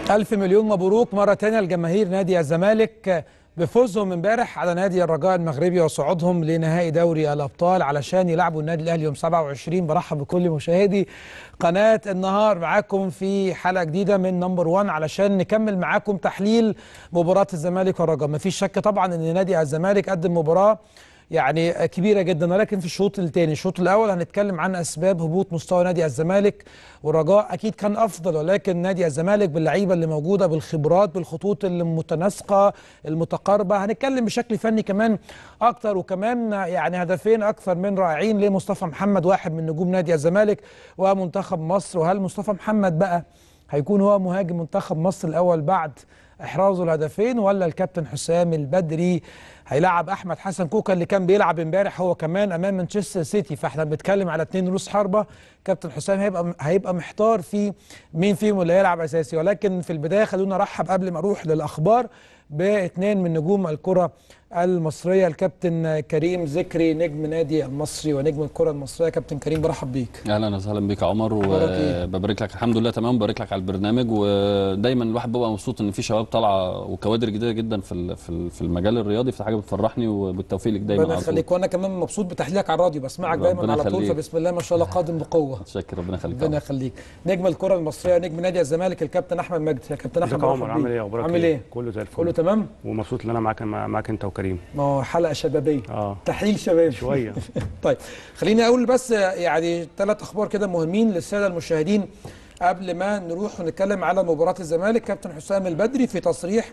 ألف مليون مبروك مرة تانية لجماهير نادي الزمالك بفوزهم امبارح على نادي الرجاء المغربي وصعودهم لنهائي دوري الأبطال علشان يلعبوا النادي الأهلي يوم 27 برحب بكل مشاهدي قناة النهار معاكم في حلقة جديدة من نمبر 1 علشان نكمل معاكم تحليل مباراة الزمالك والرجاء مفيش شك طبعا ان نادي الزمالك قدم مباراة يعني كبيرة جدا ولكن في الشوط الثاني الشوط الأول هنتكلم عن أسباب هبوط مستوى نادي الزمالك والرجاء أكيد كان أفضل ولكن نادي الزمالك باللعيبة اللي موجودة بالخبرات بالخطوط المتناسقة المتقاربة هنتكلم بشكل فني كمان أكتر وكمان يعني هدفين أكثر من رائعين لمصطفى محمد واحد من نجوم نادي الزمالك ومنتخب مصر وهل مصطفى محمد بقى هيكون هو مهاجم منتخب مصر الأول بعد احرازه الهدفين ولا الكابتن حسام البدري هيلعب احمد حسن كوكا اللي كان بيلعب امبارح هو كمان امام مانشستر سيتي فاحنا بنتكلم على اثنين رؤوس حربه كابتن حسام هيبقى هيبقى محتار في مين فيهم اللي هيلعب اساسي ولكن في البدايه خلونا نرحب قبل ما اروح للاخبار باثنين من نجوم الكره المصريه الكابتن كريم ذكري نجم نادي المصري ونجم الكره المصريه كابتن كريم برحب بيك اهلا وسهلا بيك يا عمر وببارك لك الحمد لله تمام ببارك لك على البرنامج ودايما الواحد بيبقى مبسوط ان في شباب طالعه وكوادر جديده جدا في في المجال الرياضي في حاجه بتفرحني وبالتوفيق لك دايما ربنا يخليك وانا كمان مبسوط بتحليلك على الراديو بسمعك دايما على طول فبسم الله ما شاء الله قادم بقوه متشكر ربنا يخليك ربنا يخليك نجم الكره المصريه نجم نادي الزمالك الكابتن احمد مجدي يا كابتن احمد عمر عامل ايه اخبارك عامل ايه كله زي الفل كله تمام ومبسوط ان انا معاك معاك انت وكريم ما هو حلقه شبابيه اه تحليل شبابي شويه طيب خليني اقول بس يعني ثلاث اخبار كده مهمين للساده المشاهدين قبل ما نروح ونتكلم على مباراه الزمالك كابتن حسام البدري في تصريح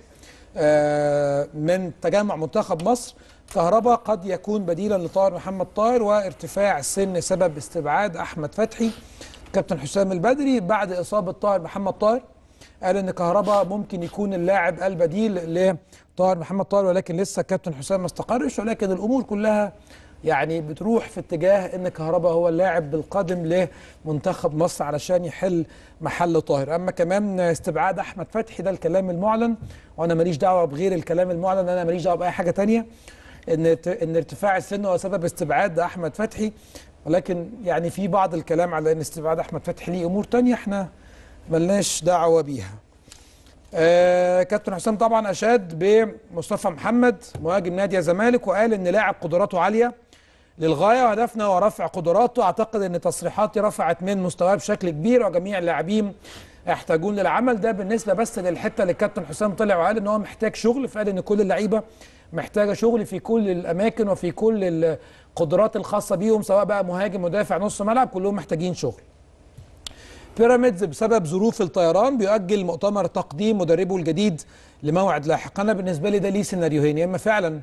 من تجمع منتخب مصر كهربا قد يكون بديلا لطاهر محمد طاهر وارتفاع السن سبب استبعاد احمد فتحي كابتن حسام البدري بعد اصابه طاهر محمد طاهر قال ان كهربا ممكن يكون اللاعب البديل لطاهر محمد طاهر ولكن لسه كابتن حسام ما استقرش ولكن الامور كلها يعني بتروح في اتجاه ان كهربا هو اللاعب القادم لمنتخب مصر علشان يحل محل طاهر اما كمان استبعاد احمد فتحي ده الكلام المعلن وانا ماليش دعوه بغير الكلام المعلن انا ماليش دعوه باي حاجه تانية ان ان ارتفاع السن هو سبب استبعاد احمد فتحي ولكن يعني في بعض الكلام على ان استبعاد احمد فتحي ليه امور تانية احنا ملناش دعوه بيها آه كابتن حسام طبعا اشاد بمصطفى محمد مهاجم نادي الزمالك وقال ان لاعب قدراته عاليه للغايه وهدفنا هو رفع قدراته اعتقد ان تصريحاتي رفعت من مستواه بشكل كبير وجميع اللاعبين يحتاجون للعمل ده بالنسبه بس للحته اللي الكابتن حسام طلع وقال ان هو محتاج شغل فقال ان كل اللعيبه محتاجه شغل في كل الاماكن وفي كل القدرات الخاصه بيهم سواء بقى مهاجم مدافع نص ملعب كلهم محتاجين شغل بيراميدز بسبب ظروف الطيران بيؤجل مؤتمر تقديم مدربه الجديد لموعد لاحق انا بالنسبه لي ده ليه سيناريوهين يا اما فعلا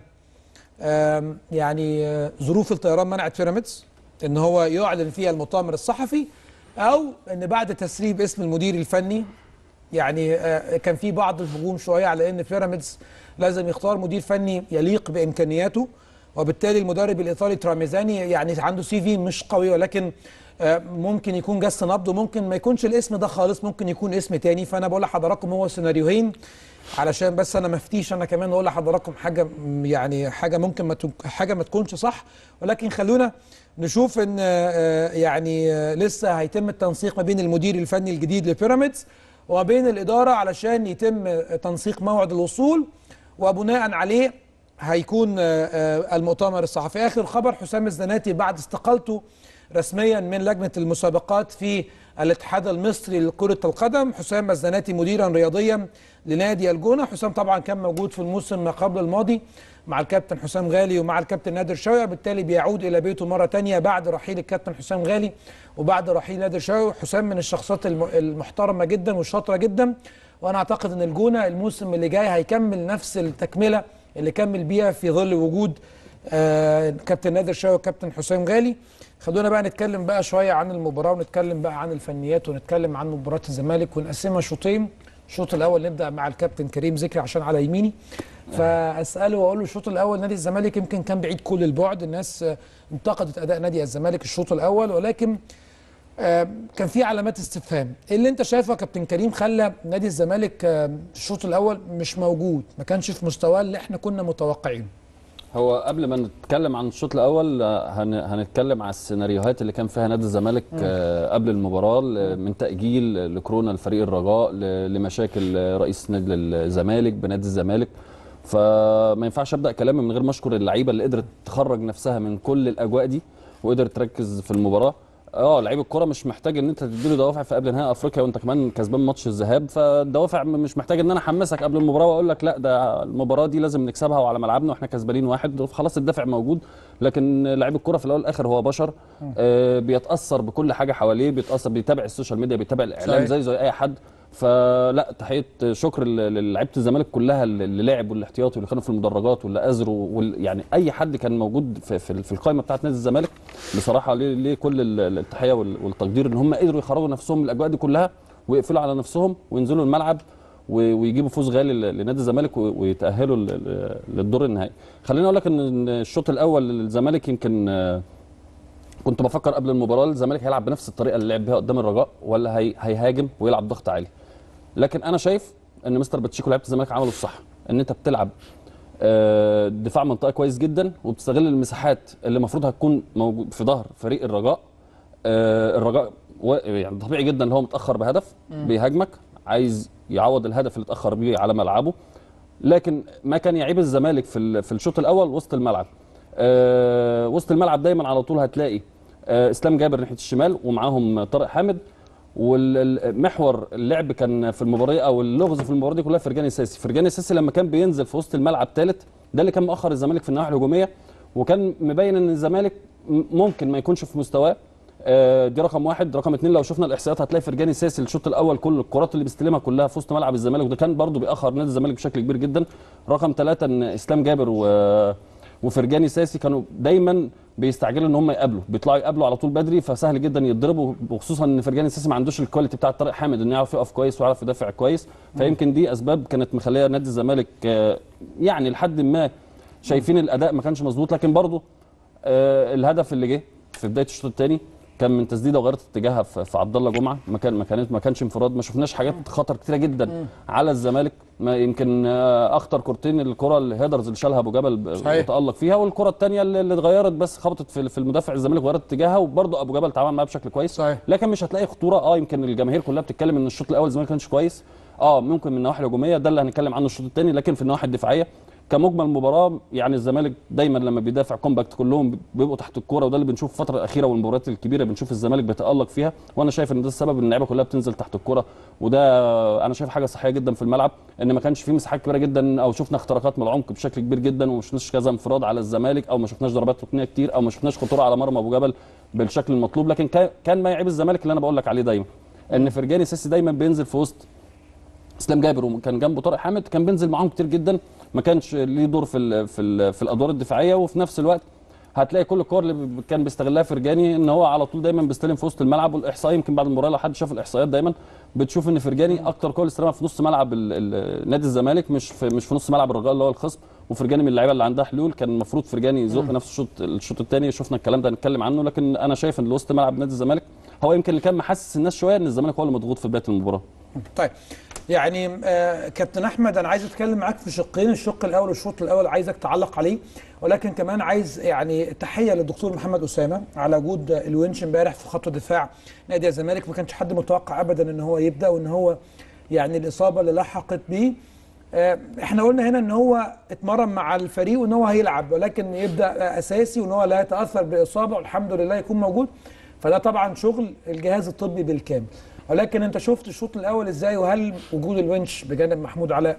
يعني ظروف الطيران منعت بيراميدز ان هو يعلن فيها المؤتمر الصحفي او ان بعد تسريب اسم المدير الفني يعني كان في بعض الهجوم شويه على ان بيراميدز لازم يختار مدير فني يليق بامكانياته وبالتالي المدرب الايطالي تراميزاني يعني عنده سي في مش قوي ولكن ممكن يكون جس نبض وممكن ما يكونش الاسم ده خالص ممكن يكون اسم تاني فانا بقول لحضراتكم هو سيناريوهين علشان بس انا ما افتيش انا كمان اقول لحضراتكم حاجه يعني حاجه ممكن ما حاجه ما تكونش صح ولكن خلونا نشوف ان يعني لسه هيتم التنسيق ما بين المدير الفني الجديد لبيراميدز وما بين الاداره علشان يتم تنسيق موعد الوصول وبناء عليه هيكون المؤتمر الصحفي اخر خبر حسام الزناتي بعد استقالته رسميا من لجنه المسابقات في الاتحاد المصري لكره القدم حسام الزناتي مديرا رياضيا لنادي الجونه حسام طبعا كان موجود في الموسم ما قبل الماضي مع الكابتن حسام غالي ومع الكابتن نادر شوقي بالتالي بيعود الى بيته مره ثانيه بعد رحيل الكابتن حسام غالي وبعد رحيل نادر شوقي حسام من الشخصيات المحترمه جدا والشاطره جدا وانا اعتقد ان الجونه الموسم اللي جاي هيكمل نفس التكمله اللي كمل بيها في ظل وجود آه كابتن نادر شوقي وكابتن حسام غالي خلونا بقى نتكلم بقى شويه عن المباراه ونتكلم بقى عن الفنيات ونتكلم عن مباراه الزمالك ونقسمها شوطين الشوط الاول نبدا مع الكابتن كريم ذكري عشان على يميني فاساله واقول له الشوط الاول نادي الزمالك يمكن كان بعيد كل البعد الناس انتقدت اداء نادي الزمالك الشوط الاول ولكن كان في علامات استفهام ايه اللي انت شايفه يا كابتن كريم خلى نادي الزمالك الشوط الاول مش موجود ما كانش في مستواه اللي احنا كنا متوقعينه هو قبل ما نتكلم عن الشوط الاول آه، هن- هنتكلم على السيناريوهات اللي كان فيها نادي الزمالك آه، قبل المباراه ل- من تاجيل لكورونا لفريق الرجاء ل- لمشاكل آه، رئيس نادي الزمالك بنادي الزمالك فما ينفعش ابدا كلامي من غير ما اشكر اللعيبه اللي قدرت تخرج نفسها من كل الاجواء دي وقدرت تركز في المباراه اه لعيب الكوره مش محتاج ان انت تديله دوافع في قبل نهائي افريقيا وانت كمان كسبان ماتش الذهاب فالدوافع م- مش محتاج ان انا احمسك قبل المباراه واقول لك لا ده المباراه دي لازم نكسبها وعلى ملعبنا واحنا كسبانين واحد خلاص الدافع موجود لكن لعيب الكوره في الاول والاخر هو بشر آه بيتاثر بكل حاجه حواليه بيتاثر بيتابع السوشيال ميديا بيتابع الاعلام صحيح. زي زي اي حد فلا تحيه شكر ل- للعيبه الزمالك كلها اللي لعب والاحتياطي واللي كانوا في المدرجات واللي ازروا وال يعني اي حد كان موجود في, في, في القائمه بتاعت نادي الزمالك بصراحه ليه, ليه كل ال- التحيه وال- والتقدير ان هم قدروا يخرجوا نفسهم من الاجواء دي كلها ويقفلوا على نفسهم وينزلوا الملعب و- ويجيبوا فوز غالي ل- لنادي الزمالك و- ويتاهلوا ل- ل- للدور النهائي خليني اقول لك ان إن الشوط الاول للزمالك يمكن آه، كنت بفكر قبل المباراه الزمالك هيلعب بنفس الطريقه اللي لعب بيها قدام الرجاء ولا هي هيهاجم ويلعب ضغط عالي لكن انا شايف ان مستر باتشيكو لعيبه الزمالك عملوا الصح ان انت بتلعب آه، دفاع منطقه كويس جدا وبتستغل المساحات اللي المفروض هتكون موجود في ظهر فريق الرجاء آه، الرجاء و- يعني طبيعي جدا ان هو متاخر بهدف بيهاجمك عايز يعوض الهدف اللي اتاخر بيه على ملعبه لكن ما كان يعيب الزمالك في ال- في الشوط الاول وسط الملعب آه، وسط الملعب دايما على طول هتلاقي آه، اسلام جابر ناحيه الشمال ومعاهم طارق حامد والمحور اللعب كان في المباراه او اللغز في المباراه دي كلها فرجاني ساسي فرجاني ساسي لما كان بينزل في وسط الملعب ثالث ده اللي كان مؤخر الزمالك في النواحي الهجوميه وكان مبين ان الزمالك م- ممكن ما يكونش في مستواه آه، دي رقم واحد رقم اثنين لو شفنا الاحصائيات هتلاقي فرجاني ساسي الشوط الاول كل الكرات اللي بيستلمها كلها في وسط ملعب الزمالك وده كان برضو بيأخر نادي الزمالك بشكل كبير جدا رقم ثلاثة ان اسلام جابر و وفرجاني ساسي كانوا دايما بيستعجلوا ان هم يقابلوا بيطلعوا يقابلوا على طول بدري فسهل جدا يتضربوا وخصوصا ان فرجاني ساسي ما عندوش الكواليتي بتاع طارق حامد انه يعرف يقف كويس ويعرف يدافع كويس فيمكن دي اسباب كانت مخليه نادي الزمالك آه، يعني لحد ما شايفين الاداء ما كانش مظبوط لكن برضه آه، الهدف اللي جه في بدايه الشوط الثاني كان من تسديده وغيرت اتجاهها في في عبد الله جمعه ما كان ما كانت ما كانش انفراد ما شفناش حاجات خطر كتيره جدا على الزمالك ما يمكن آه، اخطر كورتين الكره الهيدرز اللي شالها ابو جبل ب- صحيح. وتالق فيها والكره الثانيه اللي اللي اتغيرت بس خبطت في في المدافع الزمالك وغيرت اتجاهها وبرضه ابو جبل تعامل معاها بشكل كويس صحيح. لكن مش هتلاقي خطوره اه يمكن الجماهير كلها بتتكلم ان الشوط الاول الزمالك ما كانش كويس اه ممكن من النواحي الهجوميه ده اللي هنتكلم عنه الشوط الثاني لكن في النواحي الدفاعيه كمجمل مباراه يعني الزمالك دايما لما بيدافع كومباكت كلهم بيبقوا تحت الكوره وده اللي بنشوف الفتره الاخيره والمباريات الكبيره بنشوف الزمالك بيتالق فيها وانا شايف ان ده السبب ان اللعيبه كلها بتنزل تحت الكوره وده انا شايف حاجه صحيه جدا في الملعب ان ما كانش فيه مساحات كبيره جدا او شفنا اختراقات من العمق بشكل كبير جدا وما شفناش كذا انفراد على الزمالك او ما شفناش ضربات ركنيه كتير او ما شفناش خطوره على مرمى ابو جبل بالشكل المطلوب لكن كان- كان ما يعيب الزمالك اللي انا بقول لك عليه دايما ان فرجاني سيسي دايما بينزل في وسط اسلام جابر وكان جنبه طارق حامد كان بينزل معاهم كتير جدا ما كانش ليه دور في ال في ال في الادوار الدفاعيه وفي نفس الوقت هتلاقي كل الكور اللي ب- كان بيستغلها فرجاني ان هو على طول دايما بيستلم في وسط الملعب والاحصائيه يمكن بعد المباراه لو حد شاف الاحصائيات دايما بتشوف ان فرجاني اكتر كور استلمها في نص ملعب ال- ال- نادي الزمالك مش في مش في نص ملعب الرجاء اللي هو الخصم وفرجاني من اللعيبه اللي عندها حلول كان المفروض فرجاني يزق نفس الشوط الشوط الثاني شفنا الكلام ده هنتكلم عنه لكن انا شايف ان وسط ملعب نادي الزمالك هو يمكن اللي كان محسس الناس شويه ان الزمالك هو اللي مضغوط في بدايه المباراه طيب يعني آه كابتن احمد انا عايز اتكلم معاك في شقين الشق الاول والشوط الاول عايزك تعلق عليه ولكن كمان عايز يعني تحيه للدكتور محمد اسامه على وجود الونش امبارح في خط دفاع نادي الزمالك ما كانش حد متوقع ابدا ان هو يبدا وان هو يعني الاصابه اللي لحقت بيه آه، احنا قلنا هنا ان هو اتمرن مع الفريق وان هو هيلعب ولكن يبدا آه، اساسي وان هو لا يتاثر باصابه والحمد لله يكون موجود فده طبعا شغل الجهاز الطبي بالكامل ولكن انت شفت الشوط الاول ازاي وهل وجود الونش بجانب محمود علاء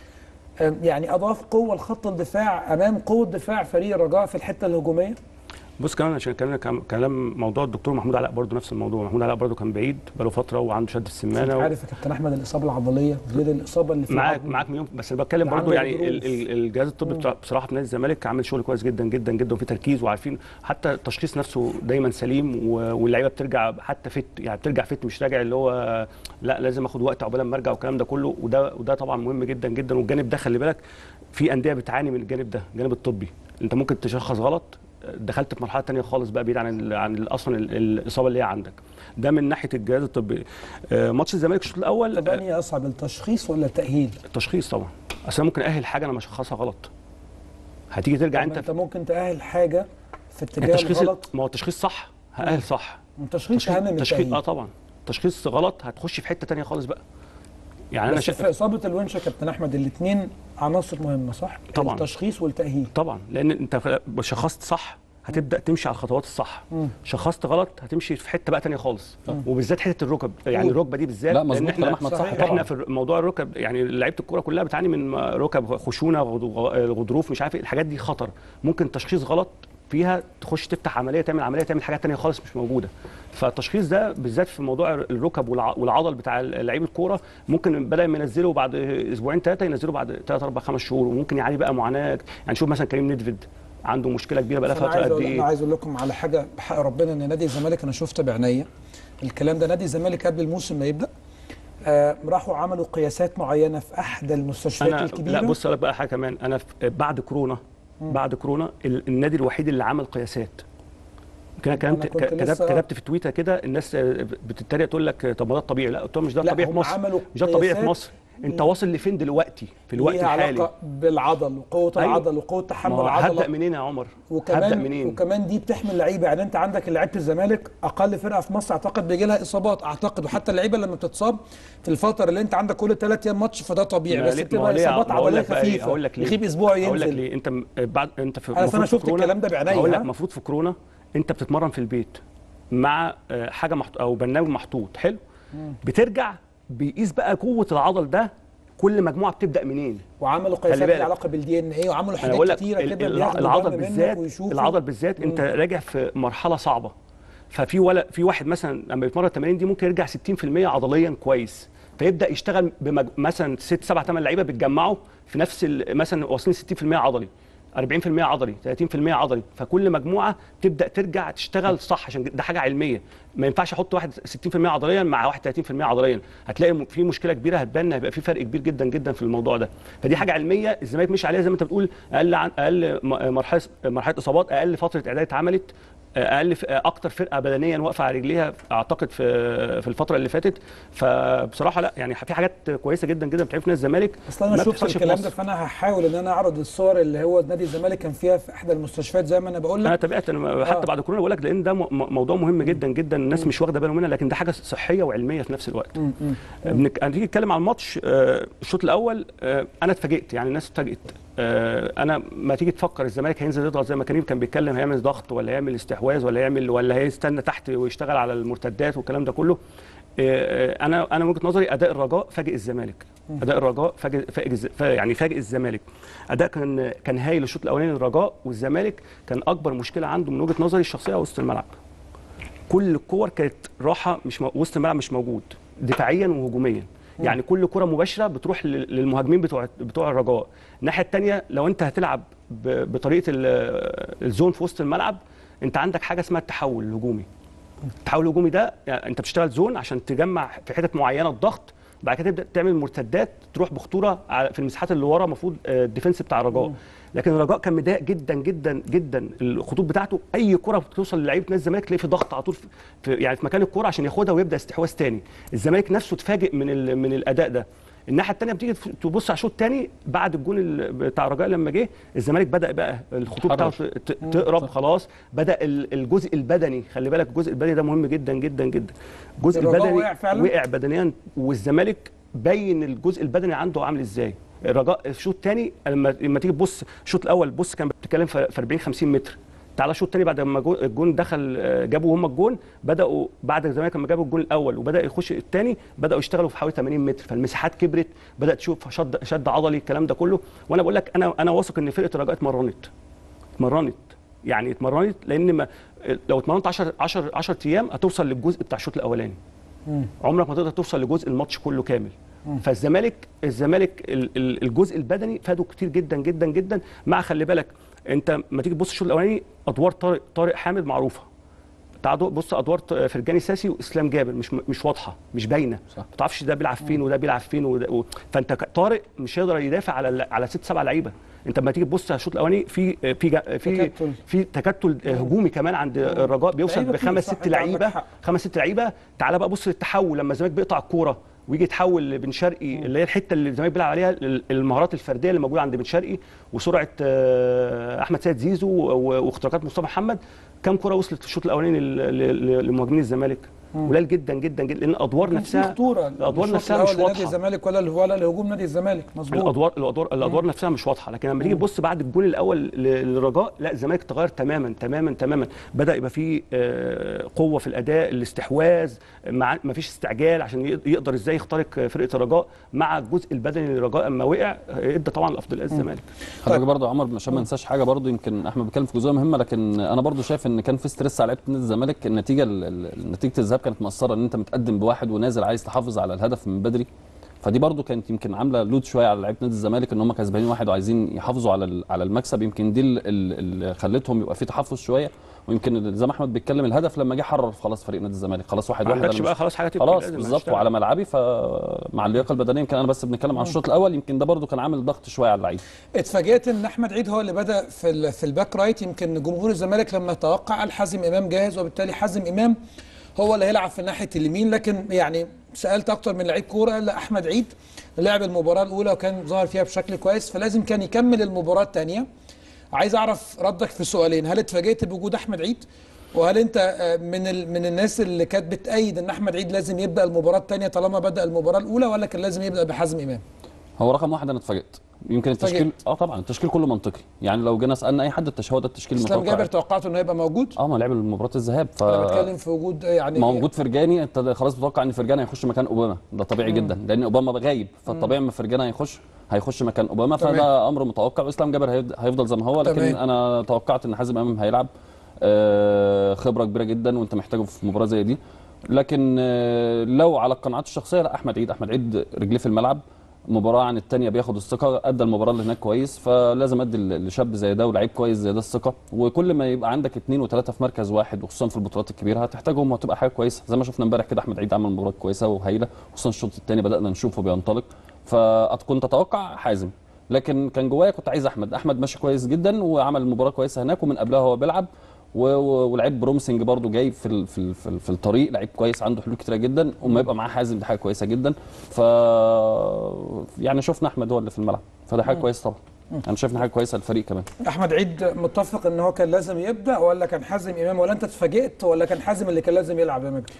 آه، يعني اضاف قوه لخط الدفاع امام قوه دفاع فريق الرجاء في الحته الهجوميه بص كمان عشان كلام كلام- كلام موضوع الدكتور محمود علاء برضو نفس الموضوع محمود علاء برضو كان بعيد بقاله فتره وعنده شد انت السمانه و... عارف يا كابتن احمد الاصابه العضليه غير الاصابه اللي في معاك العظم. معاك مليون بس انا بتكلم اللي برضو عنده يعني ال- ظروف. ال- الجهاز الطبي بتاع- بصراحه في نادي الزمالك عامل شغل كويس جدا جدا جدا وفي تركيز وعارفين حتى التشخيص نفسه دايما سليم و- واللعيبه بترجع حتى فت يعني بترجع فت مش راجع اللي هو لا لازم اخد وقت عقبال ما ارجع والكلام ده كله وده وده طبعا مهم جدا جدا والجانب ده خلي بالك في انديه بتعاني من الجانب ده الجانب الطبي انت ممكن تشخص غلط دخلت في مرحله تانية خالص بقى بعيد عن ال عن ال- اصلا ال- الاصابه اللي هي عندك ده من ناحيه الجهاز الطبي آه، ماتش الزمالك الشوط الاول طب انهي اصعب التشخيص ولا التاهيل؟ التشخيص طبعا اصل أنا ممكن اهل حاجه انا مشخصها غلط هتيجي ترجع انت, انت انت ممكن تأهل حاجه في اتجاه التشخيص غلط ما هو التشخيص صح هأهل صح التشخيص اهم من تشخيص اه التأهيل طبعا تشخيص غلط هتخش في حته تانية خالص بقى يعني انا بس شايف في اصابه الونش يا كابتن احمد الاثنين عناصر مهمه صح؟ طبعاً. التشخيص والتأهيل طبعا لان انت شخصت صح هتبدا تمشي على الخطوات الصح شخصت غلط هتمشي في حته بقى تانية خالص وبالذات حته الركب يعني الركبه دي بالذات لا لأن مظبوط احنا كلام احمد صح صحيح. طبعا احنا في موضوع الركب يعني لعيبه الكوره كلها بتعاني من ركب خشونه غضو- غضروف مش عارف ايه الحاجات دي خطر ممكن تشخيص غلط فيها تخش تفتح عمليه تعمل عمليه تعمل حاجات تانية خالص مش موجوده فالتشخيص ده بالذات في موضوع الركب والع- والعضل بتاع لعيب الكوره ممكن بدل ما ينزله بعد اسبوعين ثلاثه ينزله بعد ثلاث اربع خمس شهور وممكن يعاني بقى معاناه يعني شوف مثلا كريم ندفيد عنده مشكله كبيره بقى لها انا فتره عايز قد اقول انا ايه عايز اقول لكم على حاجه بحق ربنا ان نادي الزمالك انا شفت بعينيا الكلام ده نادي الزمالك قبل الموسم ما يبدا آه راحوا عملوا قياسات معينه في احدى المستشفيات انا الكبيره لا بص أقول لك بقى حاجه كمان انا في- بعد كورونا بعد كورونا ال- النادي الوحيد اللي عمل قياسات كان أنا كتبت كنت كتبت لسه- كتبت في تويتر كده الناس بتتريق تقول لك طب ما ده الطبيعي لا قلت لهم مش ده لا، الطبيعي في هم مصر عملوا مش ده الطبيعي في قياسات مصر انت واصل لفين دلوقتي في الوقت ليها الحالي علاقه بالعضل وقوه أيوة. العضل وقوه ما تحمل هو العضله هبدا منين يا عمر هبدا وكمان منين وكمان دي بتحمل لعيبه يعني انت عندك لعيبه الزمالك اقل فرقه في مصر اعتقد بيجي لها اصابات اعتقد وحتى اللعيبه لما بتتصاب في الفتره اللي انت عندك كل ثلاث ايام ماتش فده طبيعي ما بس ليه- ما هو بتبقى ليه- اصابات ما هقول عضليه لك بقى إيه، خفيفه هقول لك ليه يغيب اسبوع هقول لك ينزل ليه انت م- بعد انت في أنا المفروض أنا في شفت كورونا- الكلام ده بعينيا، هقول لك ها؟ المفروض في كورونا انت بتتمرن في البيت مع آه، حاجه محط... او برنامج محطوط حلو بترجع بيقيس بقى قوه العضل ده كل مجموعه بتبدا منين وعملوا قياسات بالك. ليها علاقه بالدي ان ايه وعملوا انا حاجات بقول لك كتيره ال- كده ال- بياخدوا العضل دم منك بالذات ويشوفوا. العضل بالذات انت راجع في مرحله صعبه ففي ولا في واحد مثلا لما يتمرن التمارين دي ممكن يرجع 60% عضليا كويس فيبدا يشتغل بمج... مثلا 6 7 8 لعيبه بيتجمعوا في نفس ال... مثلا واصلين 60% عضلي 40% عضلي 30% عضلي فكل مجموعه تبدا ترجع تشتغل صح عشان ده حاجه علميه ما ينفعش احط واحد 60% عضليا مع واحد 30% عضليا هتلاقي م- في مشكله كبيره هتبان هيبقى في فرق كبير جدا جدا في الموضوع ده فدي حاجه علميه الزمالك مشي عليها زي ما انت بتقول اقل عن اقل م- مرحله مرحله اصابات اقل فتره اعداد اتعملت اقل ف- اكتر فرقه بدنيا واقفه على رجليها اعتقد في في الفتره اللي فاتت فبصراحه لا يعني في حاجات كويسه جدا جدا بتعمل في نادي الزمالك اصل انا ما شفت بتحصلش في الكلام ده مصر. فانا هحاول ان انا اعرض الصور اللي هو نادي الزمالك كان فيها في احدى المستشفيات زي ما انا بقول انا لك تابعت انا حتى آه. بعد كورونا بقول لك لان ده م- م- موضوع مهم جدا جدا الناس مش واخده بالهم منها لكن ده حاجه صحيه وعلميه في نفس الوقت بنك... هنيجي نتكلم عن الماتش آه، الشوط الاول آه، انا اتفاجئت يعني الناس اتفاجئت آه، انا ما تيجي تفكر الزمالك هينزل يضغط زي ما كريم كان بيتكلم هيعمل ضغط ولا يعمل استحواذ ولا يعمل ولا هيستنى تحت ويشتغل على المرتدات والكلام ده كله آه، آه، انا انا من وجهه نظري اداء الرجاء فاجئ الزمالك اداء الرجاء فاجئ فاجئ الز- فا- يعني فاجئ الزمالك اداء كان كان هايل الشوط الاولاني للرجاء والزمالك كان اكبر مشكله عنده من وجهه نظري الشخصيه وسط الملعب كل الكور كانت راحه مش مو... وسط الملعب مش موجود دفاعيا وهجوميا يعني كل كره مباشره بتروح لل- للمهاجمين بتوع بتوع الرجاء الناحيه الثانيه لو انت هتلعب ب... بطريقه ال... الزون في وسط الملعب انت عندك حاجه اسمها التحول الهجومي التحول الهجومي ده يعني انت بتشتغل زون عشان تجمع في حتت معينه الضغط بعد كده تبدا تعمل مرتدات تروح بخطوره على- في المساحات اللي ورا المفروض آه، الديفنس بتاع الرجاء لكن الرجاء كان مضايق جدا جدا جدا الخطوط بتاعته اي كره بتوصل للعيبه نادي الزمالك تلاقي في ضغط على طول في في- يعني في مكان الكره عشان ياخدها ويبدا استحواذ تاني الزمالك نفسه اتفاجئ من ال- من الاداء ده الناحيه الثانيه بتيجي تبص على الشوط الثاني بعد الجون ال- بتاع الرجاء لما جه الزمالك بدا بقى الخطوط بتاعته تحرر. ت- تقرب خلاص بدا ال- الجزء البدني خلي بالك الجزء البدني ده مهم جدا جدا جدا الجزء الرجاء البدني وقع فعلا؟ وقع بدنيا والزمالك بين الجزء البدني عنده عامل ازاي الرجاء الشوط الثاني لما لما تيجي تبص الشوط الاول بص كان بتتكلم في في 40 50 متر تعالى الشوط الثاني بعد ما جو- الجون دخل آه، جابوا هم الجون بداوا بعد الزمالك لما جابوا الجون الاول وبدا يخش الثاني بداوا يشتغلوا في حوالي 80 متر فالمساحات كبرت بدات تشوف شد شد عضلي الكلام ده كله وانا بقول لك انا انا واثق ان فرقه الرجاء اتمرنت اتمرنت يعني اتمرنت لان ما لو اتمرنت 10 10 10 ايام هتوصل للجزء بتاع الشوط الاولاني عمرك ما تقدر توصل لجزء الماتش كله كامل فالزمالك الزمالك ال- ال- الجزء البدني فاده كتير جدا جدا جدا مع خلي بالك انت ما تيجي تبص الشوط الاولاني ادوار طارق طارق حامد معروفه تعال بص ادوار ط- فرجاني ساسي واسلام جابر مش مش واضحه مش باينه صح. ما تعرفش ده بيلعب فين وده بيلعب فين وده و... فانت ك- طارق مش هيقدر يدافع على ال- على ست سبع لعيبه انت لما تيجي تبص على الشوط الاولاني في في جا- في تكتل. في تكتل هجومي كمان عند الرجاء بيوصل لعيبة كتير، بخمس صح، ست أنت عندك لعيبه حق. خمس ست لعيبه تعال بقى بص للتحول لما الزمالك بيقطع الكوره ويجي يتحول لبن شرقي اللي هي الحته اللي الزمالك بيلعب عليها ال- المهارات الفرديه اللي موجوده عند بن شرقي وسرعه آه، احمد سيد زيزو و- واختراقات مصطفى محمد كم كره وصلت في الشوط الاولاني لل- لل- لمهاجمين الزمالك قليل جدا جدا جدا لان الادوار كان في نفسها خطوره الادوار الشوط نفسها الأول مش لنادي واضحه الزمالك ولا ولا لهجوم نادي الزمالك مظبوط الادوار الادوار الادوار نفسها مش واضحه لكن لما تيجي تبص بعد الجول الاول ل- للرجاء لا الزمالك تغير تماما تماما تماما بدا يبقى فيه آه، قوه في الاداء الاستحواذ مع ما فيش استعجال عشان يق- يقدر ازاي يخترق فرقه الرجاء مع الجزء البدني للرجاء اما وقع آه، ادى طبعا الافضليه للزمالك حضرتك برضه يا عمر عشان ما ننساش حاجه برضه يمكن احمد بيتكلم في جزئيه مهمه لكن انا برضه شايف ان كان في ستريس على لعيبه نادي الزمالك النتيجه ال- ال- نتيجه الذهاب كانت مؤثره ان انت متقدم بواحد ونازل عايز تحافظ على الهدف من بدري فدي برضه كانت يمكن عامله لود شويه على لعيبه نادي الزمالك ان هم كسبانين واحد وعايزين يحافظوا على ال- على المكسب يمكن دي ال- ال- اللي خلتهم يبقى في تحفظ شويه ويمكن زي ما احمد بيتكلم الهدف لما جه حرر خلاص فريق نادي الزمالك خلاص واحد ما واحد عندكش أنا بقى مش- خلاص حاجه تبكي خلاص لازم بالظبط هشتغل. وعلى ملعبي فمع اللياقه البدنيه يمكن انا بس بنتكلم على الشوط الاول يمكن ده برضه كان عامل ضغط شويه على اللعيبه اتفاجئت ان احمد عيد هو اللي بدا في ال- في الباك رايت يمكن جمهور الزمالك لما توقع قال حازم امام جاهز وبالتالي حازم امام هو اللي هيلعب في ناحيه اليمين لكن يعني سالت اكتر من لعيب كوره قال لا احمد عيد لعب المباراه الاولى وكان ظاهر فيها بشكل كويس فلازم كان يكمل المباراه الثانيه عايز اعرف ردك في سؤالين هل اتفاجئت بوجود احمد عيد وهل انت آه، من ال... من الناس اللي كانت بتأيد ان احمد عيد لازم يبدا المباراه الثانيه طالما بدا المباراه الاولى ولا كان لازم يبدا بحازم امام هو رقم واحد انا اتفاجئت يمكن التشكيل اتفاجئت. اه طبعا التشكيل كله منطقي يعني لو جينا سالنا اي حد التشكيل هو ده التشكيل اسلام المتوقع جابر توقعت انه هيبقى موجود اه ما لعب مباراه الذهاب ف انا بتكلم في وجود يعني ما هو وجود فرجاني انت خلاص متوقع ان فرجاني هيخش مكان اوباما ده طبيعي جدا لان اوباما غايب فالطبيعي اما فرجاني هيخش هيخش مكان اوباما تمام. فده امر متوقع واسلام جابر هيفض- هيفضل زي ما هو لكن تمام. انا توقعت ان حازم امام هيلعب آه، خبره كبيره جدا وانت محتاجه في مباراه زي دي لكن آه، لو على القناعات الشخصيه لا احمد عيد احمد عيد رجليه في الملعب مباراه عن الثانيه بياخد الثقه ادى المباراه اللي هناك كويس فلازم ادي ل- لشاب زي ده ولعيب كويس زي ده الثقه وكل ما يبقى عندك اثنين وثلاثه في مركز واحد وخصوصا في البطولات الكبيره هتحتاجهم وهتبقى حاجه كويسه زي ما شفنا امبارح كده احمد عيد عمل مباراه كويسه وهايله خصوصا الشوط الثاني بدانا نشوفه بينطلق فكنت اتوقع حازم لكن كان جوايا كنت عايز احمد احمد ماشي كويس جدا وعمل مباراه كويسه هناك ومن قبلها هو بيلعب و- و- ولعيب برومسنج برضو جاي في ال في ال في, ال في الطريق لعيب كويس عنده حلول كتيره جدا وما يبقى معاه حازم دي حاجه كويسه جدا ف يعني شفنا احمد هو اللي في الملعب فده حاجه كويسه طبعا انا شايف إن حاجه كويسه للفريق كمان احمد عيد متفق ان هو كان لازم يبدا ولا كان حازم امام ولا انت اتفاجئت ولا كان حازم اللي كان لازم يلعب يا مجدي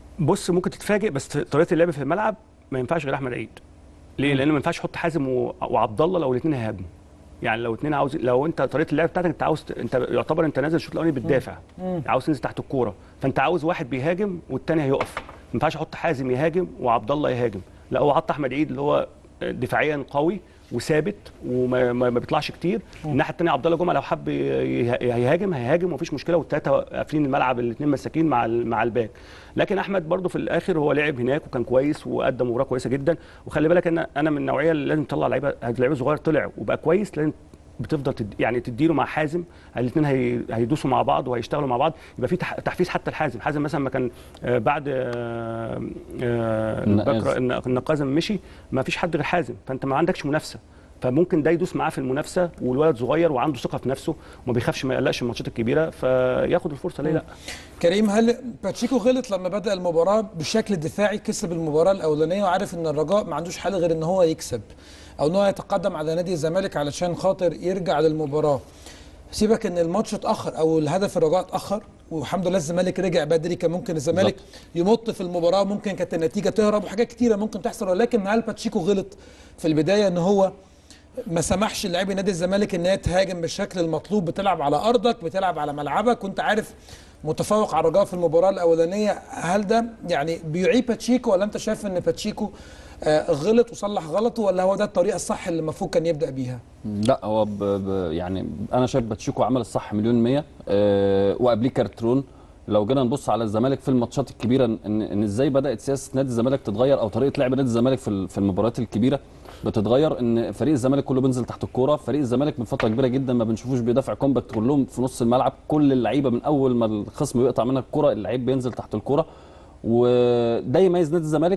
بص ممكن تتفاجئ بس طريقه اللعب في الملعب ما ينفعش غير احمد عيد ليه لان ما ينفعش تحط حازم و- وعبد الله لو الاثنين هيهاجموا يعني لو اثنين عاوز لو انت طريقه اللعب بتاعتك انت عاوز ت- انت يعتبر انت نازل الشوط الاولاني بتدافع عاوز تنزل تحت الكوره فانت عاوز واحد بيهاجم والثاني هيقف ما ينفعش احط حازم يهاجم وعبد الله يهاجم لا هو حط احمد عيد اللي هو دفاعيا قوي وثابت وما ما ما بيطلعش كتير الناحيه الثانيه عبد الله جمعه لو حب يه- هيهاجم هيهاجم ومفيش مشكله والثلاثه قافلين الملعب الاثنين مساكين مع ال- مع الباك لكن احمد برضو في الاخر هو لعب هناك وكان كويس وقدم مباراه كويسه جدا وخلي بالك ان انا من النوعيه اللي لازم تطلع لعيبه لعيبه صغير طلع وبقى كويس لازم بتفضل تد... يعني تديله مع حازم الاثنين هي... هيدوسوا مع بعض وهيشتغلوا مع بعض يبقى في تح... تحفيز حتى لحازم حازم مثلا ما كان آه، بعد آه، آه، النقاز. بكر الن- النقاز لما مشي ما فيش حد غير حازم فانت ما عندكش منافسه فممكن ده يدوس معاه في المنافسه والولد صغير وعنده ثقه في نفسه وما بيخافش ما يقلقش من الماتشات الكبيره فياخد الفرصه ليه لا كريم هل باتشيكو غلط لما بدا المباراه بشكل دفاعي كسب المباراه الاولانيه وعارف ان الرجاء ما عندوش حل غير ان هو يكسب او ان هو يتقدم على نادي الزمالك علشان خاطر يرجع للمباراه سيبك ان الماتش اتاخر او الهدف الرجاء اتاخر والحمد لله الزمالك رجع بدري كان ممكن الزمالك يمط في المباراه ممكن كانت النتيجه تهرب وحاجات كتيره ممكن تحصل ولكن هل باتشيكو غلط في البدايه ان هو ما سمحش للاعبي نادي الزمالك ان هي تهاجم بالشكل المطلوب بتلعب على ارضك بتلعب على ملعبك وانت عارف متفوق على الرجاء في المباراه الاولانيه هل ده يعني بيعيب باتشيكو ولا انت شايف ان باتشيكو آه، غلط وصلح غلطه ولا هو ده الطريقه الصح اللي المفروض كان يبدا بيها؟ لا هو ب... ب... يعني انا شايف باتشيكو عمل الصح مليون مية أه وقبليه كارترون لو جينا نبص على الزمالك في الماتشات الكبيره ان ان ازاي بدات سياسه نادي الزمالك تتغير او طريقه لعب نادي الزمالك في ال- في المباريات الكبيره بتتغير ان فريق الزمالك كله بينزل تحت الكوره فريق الزمالك من فتره كبيره جدا ما بنشوفوش بيدافع كومباكت كلهم في نص الملعب كل اللعيبه من اول ما الخصم بيقطع منها الكوره اللعيب بينزل تحت الكوره وده يميز نادي الزمالك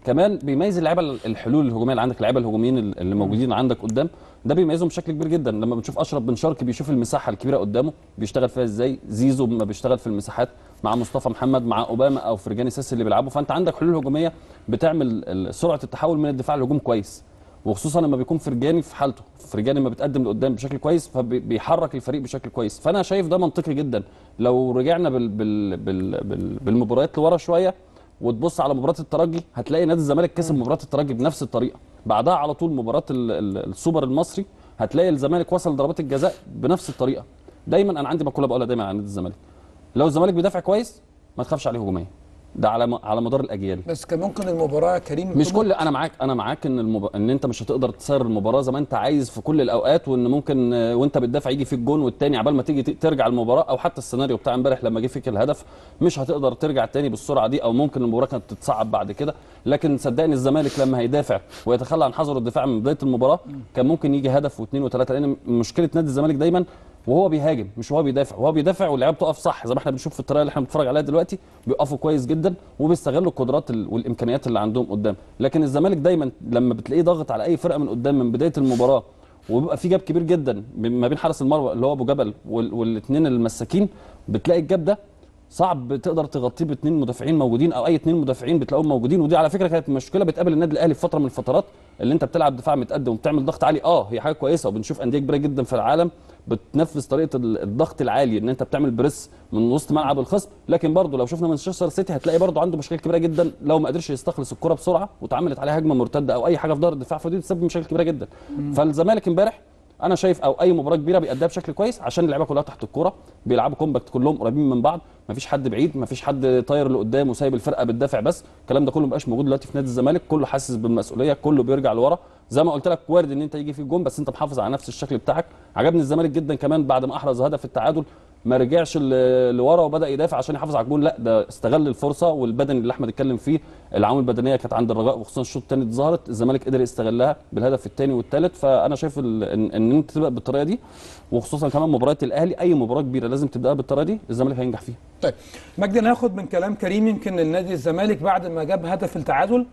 كمان بيميز اللعيبه الحلول الهجوميه اللي عندك اللعيبه الهجوميين اللي موجودين عندك قدام ده بيميزهم بشكل كبير جدا لما بنشوف اشرف بن شرقي بيشوف المساحه الكبيره قدامه بيشتغل فيها ازاي زيزو ما بيشتغل في المساحات مع مصطفى محمد مع اوباما او فرجاني ساسي اللي بيلعبوا فانت عندك حلول هجوميه بتعمل ال- سرعه التحول من الدفاع للهجوم كويس وخصوصا لما بيكون فرجاني في حالته فرجاني لما بيتقدم لقدام بشكل كويس فبيحرك الفريق بشكل كويس فانا شايف ده منطقي جدا لو رجعنا بال بال بال بال بالمباريات لورا شويه وتبص على مباراه الترجي هتلاقي نادي الزمالك كسب مباراه الترجي بنفس الطريقه بعدها على طول مباراه ال- ال- السوبر المصري هتلاقي الزمالك وصل ضربات الجزاء بنفس الطريقه دايما انا عندي مقوله بقولها دايما عن نادي الزمالك لو الزمالك بيدافع كويس ما تخافش عليه هجوميا ده على م- على مدار الاجيال بس كان ممكن المباراه كريم مش تكون- كل انا معاك انا معاك ان المب... ان انت مش هتقدر تسير المباراه زي ما انت عايز في كل الاوقات وان ممكن آه، وانت بتدافع يجي فيك جون والتاني عبال ما تيجي ت- ترجع المباراه او حتى السيناريو بتاع امبارح لما جه فيك الهدف مش هتقدر ترجع تاني بالسرعه دي او ممكن المباراه كانت تتصعب بعد كده لكن صدقني الزمالك لما هيدافع ويتخلى عن حذر الدفاع من بدايه المباراه كان ممكن يجي هدف واثنين وثلاثه لان مشكله نادي الزمالك دايما وهو بيهاجم مش وهو بيدافع وهو بيدافع واللعيبه بتقف صح زي ما احنا بنشوف في الطريقه اللي احنا بنتفرج عليها دلوقتي بيقفوا كويس جدا وبيستغلوا القدرات ال- والامكانيات اللي عندهم قدام لكن الزمالك دايما لما بتلاقيه ضاغط على اي فرقه من قدام من بدايه المباراه وبيبقى في جاب كبير جدا ما بين حارس المرمى اللي هو ابو جبل والاثنين المساكين بتلاقي الجاب ده صعب تقدر تغطيه باثنين مدافعين موجودين او اي اثنين مدافعين بتلاقيهم موجودين ودي على فكره كانت مشكله بتقابل النادي الاهلي في فتره من الفترات اللي انت بتلعب دفاع متقدم وبتعمل ضغط عالي اه هي حاجه كويسه وبنشوف انديه كبيره جدا في العالم بتنفذ طريقه ال- الضغط العالي ان انت بتعمل بريس من وسط ملعب الخصم لكن برضه لو شفنا مانشستر سيتي هتلاقي برضه عنده مشاكل كبيره جدا لو ما قدرش يستخلص الكره بسرعه واتعملت عليه هجمه مرتده او اي حاجه في ظهر الدفاع فدي تسبب مشاكل كبيره جدا فالزمالك امبارح انا شايف او اي مباراه كبيره بيأديها بشكل كويس عشان اللعيبه كلها تحت الكوره بيلعبوا كومباكت كلهم قريبين من بعض مفيش حد بعيد مفيش حد طاير لقدام وسايب الفرقه بتدافع بس الكلام ده كله مبقاش موجود دلوقتي في نادي الزمالك كله حاسس بالمسؤوليه كله بيرجع لورا زي ما قلت لك وارد ان انت يجي فيك جون بس انت محافظ على نفس الشكل بتاعك عجبني الزمالك جدا كمان بعد ما احرز هدف التعادل ما رجعش ل- لورا وبدا يدافع عشان يحافظ على الجون لا ده استغل الفرصه والبدني اللي احمد اتكلم فيه العوامل البدنيه كانت عند الرجاء وخصوصا الشوط الثاني ظهرت الزمالك قدر يستغلها بالهدف الثاني والثالث فانا شايف ال- ان, إن انت تبدا بالطريقه دي وخصوصا كمان مباريات الاهلي اي مباراه كبيره لازم تبداها بالطريقه دي الزمالك هينجح فيها طيب مجدي ناخد من كلام كريم يمكن النادي الزمالك بعد ما جاب هدف التعادل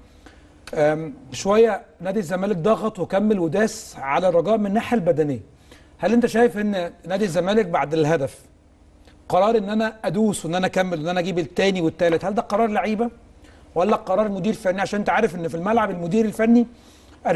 أم، شويه نادي الزمالك ضغط وكمل وداس على الرجاء من الناحيه البدنيه هل انت شايف ان نادي الزمالك بعد الهدف قرار ان انا ادوس وان انا اكمل وان انا اجيب الثاني والثالث هل ده قرار لعيبه ولا قرار مدير فني عشان انت عارف ان في الملعب المدير الفني 40%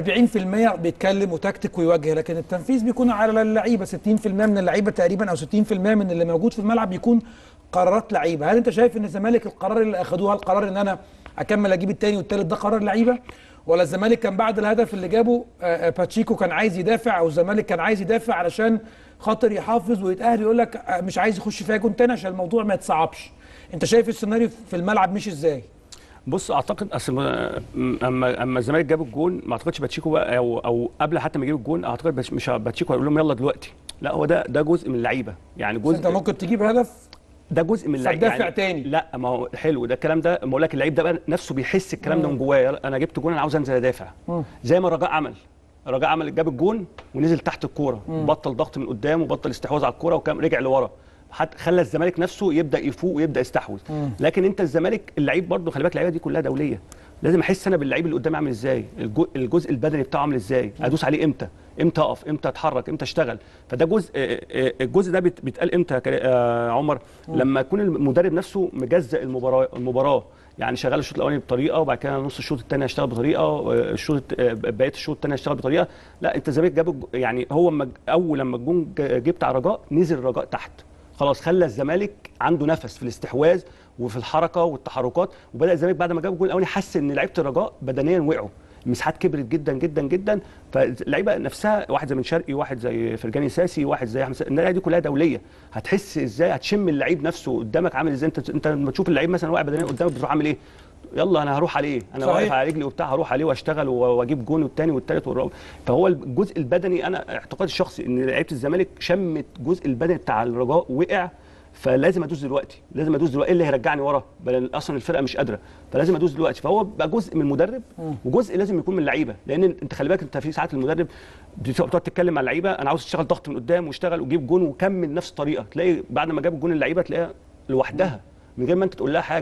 بيتكلم وتكتيك ويوجه لكن التنفيذ بيكون على اللعيبه 60% من اللعيبه تقريبا او 60% من اللي موجود في الملعب بيكون قرارات لعيبه هل انت شايف ان الزمالك القرار اللي اخذوه هل القرار ان انا اكمل اجيب الثاني والثالث ده قرار لعيبه ولا الزمالك كان بعد الهدف اللي جابه آه، آه، باتشيكو كان عايز يدافع او الزمالك كان عايز يدافع علشان خاطر يحافظ ويتاهل يقول لك آه، مش عايز يخش فيها جون تاني عشان الموضوع ما يتصعبش انت شايف السيناريو في الملعب مش ازاي بص اعتقد اصل ما- اما اما الزمالك جاب الجون ما اعتقدش باتشيكو بقى او او قبل حتى ما يجيب الجون اعتقد باتش- مش باتشيكو هيقول لهم يلا دلوقتي لا هو ده ده جزء من اللعيبه يعني بس انت جزء ممكن تجيب هدف ده جزء من اللعيبه فدافع تاني. لا ما هو حلو ده الكلام ده بقول لك اللعيب ده بقى نفسه بيحس الكلام ده من جواه يلا انا جبت جون انا عاوز انزل ادافع زي ما الرجاء عمل الرجاء عمل جاب الجون ونزل تحت الكوره بطل ضغط من قدام وبطل استحواذ على الكوره وكان رجع لورا حتى خلى الزمالك نفسه يبدا يفوق ويبدا يستحوذ لكن انت الزمالك اللعيب برضه خلي بالك اللعيبه دي كلها دوليه لازم احس انا باللعيب اللي قدامي عامل ازاي الجو- الجزء البدني بتاعه عامل ازاي ادوس عليه امتى امتى اقف امتى اتحرك امتى اشتغل فده جزء آه، آه، الجزء ده بيت- بيتقال امتى يا كري- آه، عمر لما يكون المدرب نفسه مجزء المباراه المباراه يعني شغال الشوط الاولاني بطريقه وبعد كده نص الشوط الثاني هيشتغل بطريقه آه، الشوط الت- آه، بقيه الشوط الثاني هيشتغل بطريقه لا انت الزمالك جاب الج- يعني هو لما ج- اول لما الجون ج- جه بتاع رجاء نزل الرجاء تحت خلاص خلى الزمالك عنده نفس في الاستحواذ وفي الحركه والتحركات وبدا الزمالك بعد ما جاب الجول الاولاني حس ان لعيبه الرجاء بدنيا وقعوا المساحات كبرت جدا جدا جدا فاللعيبه نفسها واحد زي بن شرقي واحد زي فرجاني ساسي واحد زي احمد ساسي، اللعيبه دي كلها دوليه هتحس ازاي هتشم اللعيب نفسه قدامك عامل ازاي انت انت لما تشوف اللعيب مثلا واقع بدنيا قدامك بتروح عامل ايه يلا انا هروح عليه انا صحيح. واقف على رجلي وبتاع هروح عليه واشتغل و- واجيب جون والتاني والتالت والرابع فهو الجزء البدني انا اعتقادي الشخصي ان لعيبه الزمالك شمت الجزء البدني بتاع الرجاء وقع فلازم ادوس دلوقتي لازم ادوس دلوقتي ايه اللي هيرجعني ورا بل اصلا الفرقه مش قادره فلازم ادوس دلوقتي فهو بقى جزء من المدرب وجزء لازم يكون من اللعيبه لان انت خلي بالك انت في ساعات المدرب بتقعد تتكلم مع اللعيبه انا عاوز تشتغل ضغط من قدام واشتغل وجيب جون وكمل نفس الطريقه تلاقي بعد ما جاب الجون اللعيبه تلاقيها لوحدها من غير ما انت تقول لها حاجه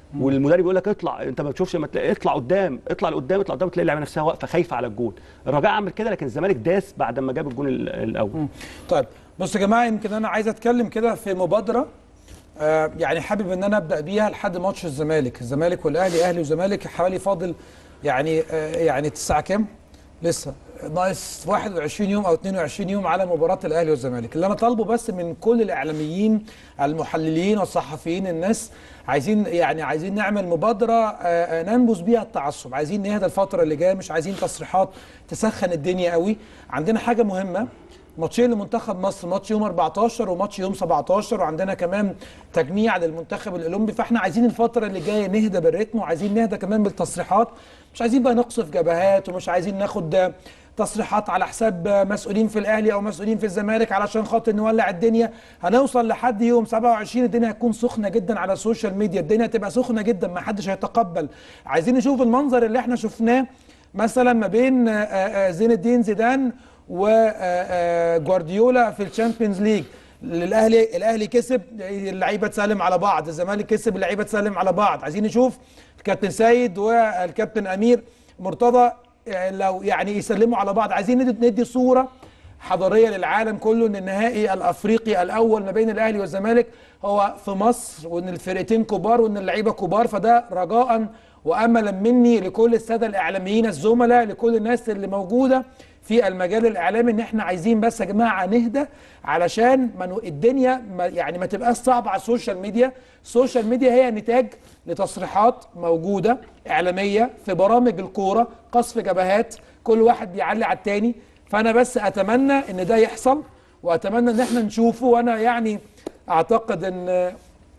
والمدرب يقول لك اطلع انت ما بتشوفش لما تلاقي اطلع قدام اطلع لقدام اطلع قدام تلاقي اللعيبه نفسها واقفه خايفه على الجول الرجاء عمل كده لكن الزمالك داس بعد ما جاب الجول ال- الاول طيب بصوا يا جماعه يمكن انا عايز اتكلم كده في مبادره آه يعني حابب ان انا ابدا بيها لحد ماتش الزمالك الزمالك والاهلي اهلي وزمالك حوالي فاضل يعني آه يعني الساعه كام لسه ناقص 21 يوم او 22 يوم على مباراه الاهلي والزمالك اللي انا طالبه بس من كل الاعلاميين المحللين والصحفيين الناس عايزين يعني عايزين نعمل مبادره آه، آه، ننبذ بيها التعصب عايزين نهدى الفتره اللي جايه مش عايزين تصريحات تسخن الدنيا قوي عندنا حاجه مهمه ماتشين لمنتخب مصر ماتش يوم 14 وماتش يوم 17 وعندنا كمان تجميع للمنتخب الاولمبي فاحنا عايزين الفتره اللي جايه نهدى بالريتم وعايزين نهدى كمان بالتصريحات مش عايزين بقى نقصف جبهات ومش عايزين ناخد تصريحات على حساب مسؤولين في الاهلي او مسؤولين في الزمالك علشان خاطر نولع الدنيا هنوصل لحد يوم 27 الدنيا هتكون سخنه جدا على السوشيال ميديا الدنيا هتبقى سخنه جدا ما حدش هيتقبل عايزين نشوف المنظر اللي احنا شفناه مثلا ما بين آه، آه، زين الدين زيدان وجوارديولا في الشامبيونز ليج الاهلي الاهلي كسب اللعيبه تسلم على بعض الزمالك كسب اللعيبه تسلم على بعض عايزين نشوف الكابتن سيد والكابتن امير مرتضى آه، لو يعني يسلموا على بعض عايزين ندي, ندي صوره حضاريه للعالم كله ان النهائي الافريقي الاول ما بين الاهلي والزمالك هو في مصر وان الفرقتين كبار وان اللعيبه كبار فده رجاء واملا مني لكل الساده الاعلاميين الزملاء لكل الناس اللي موجوده في المجال الاعلامي ان احنا عايزين بس يا جماعه نهدى علشان ما نو- الدنيا ما يعني ما تبقاش صعبه على السوشيال ميديا السوشيال ميديا هي نتاج لتصريحات موجوده اعلاميه في برامج الكوره قصف جبهات كل واحد بيعلي على التاني فانا بس اتمنى ان ده يحصل واتمنى ان احنا نشوفه وانا يعني اعتقد ان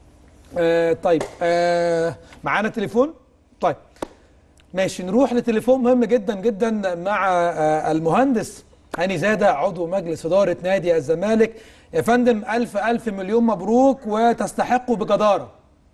آه طيب آه معانا تليفون طيب ماشي نروح لتليفون مهم جدا جدا مع آه المهندس هاني زاده عضو مجلس اداره نادي الزمالك يا فندم الف الف مليون مبروك وتستحقوا بجداره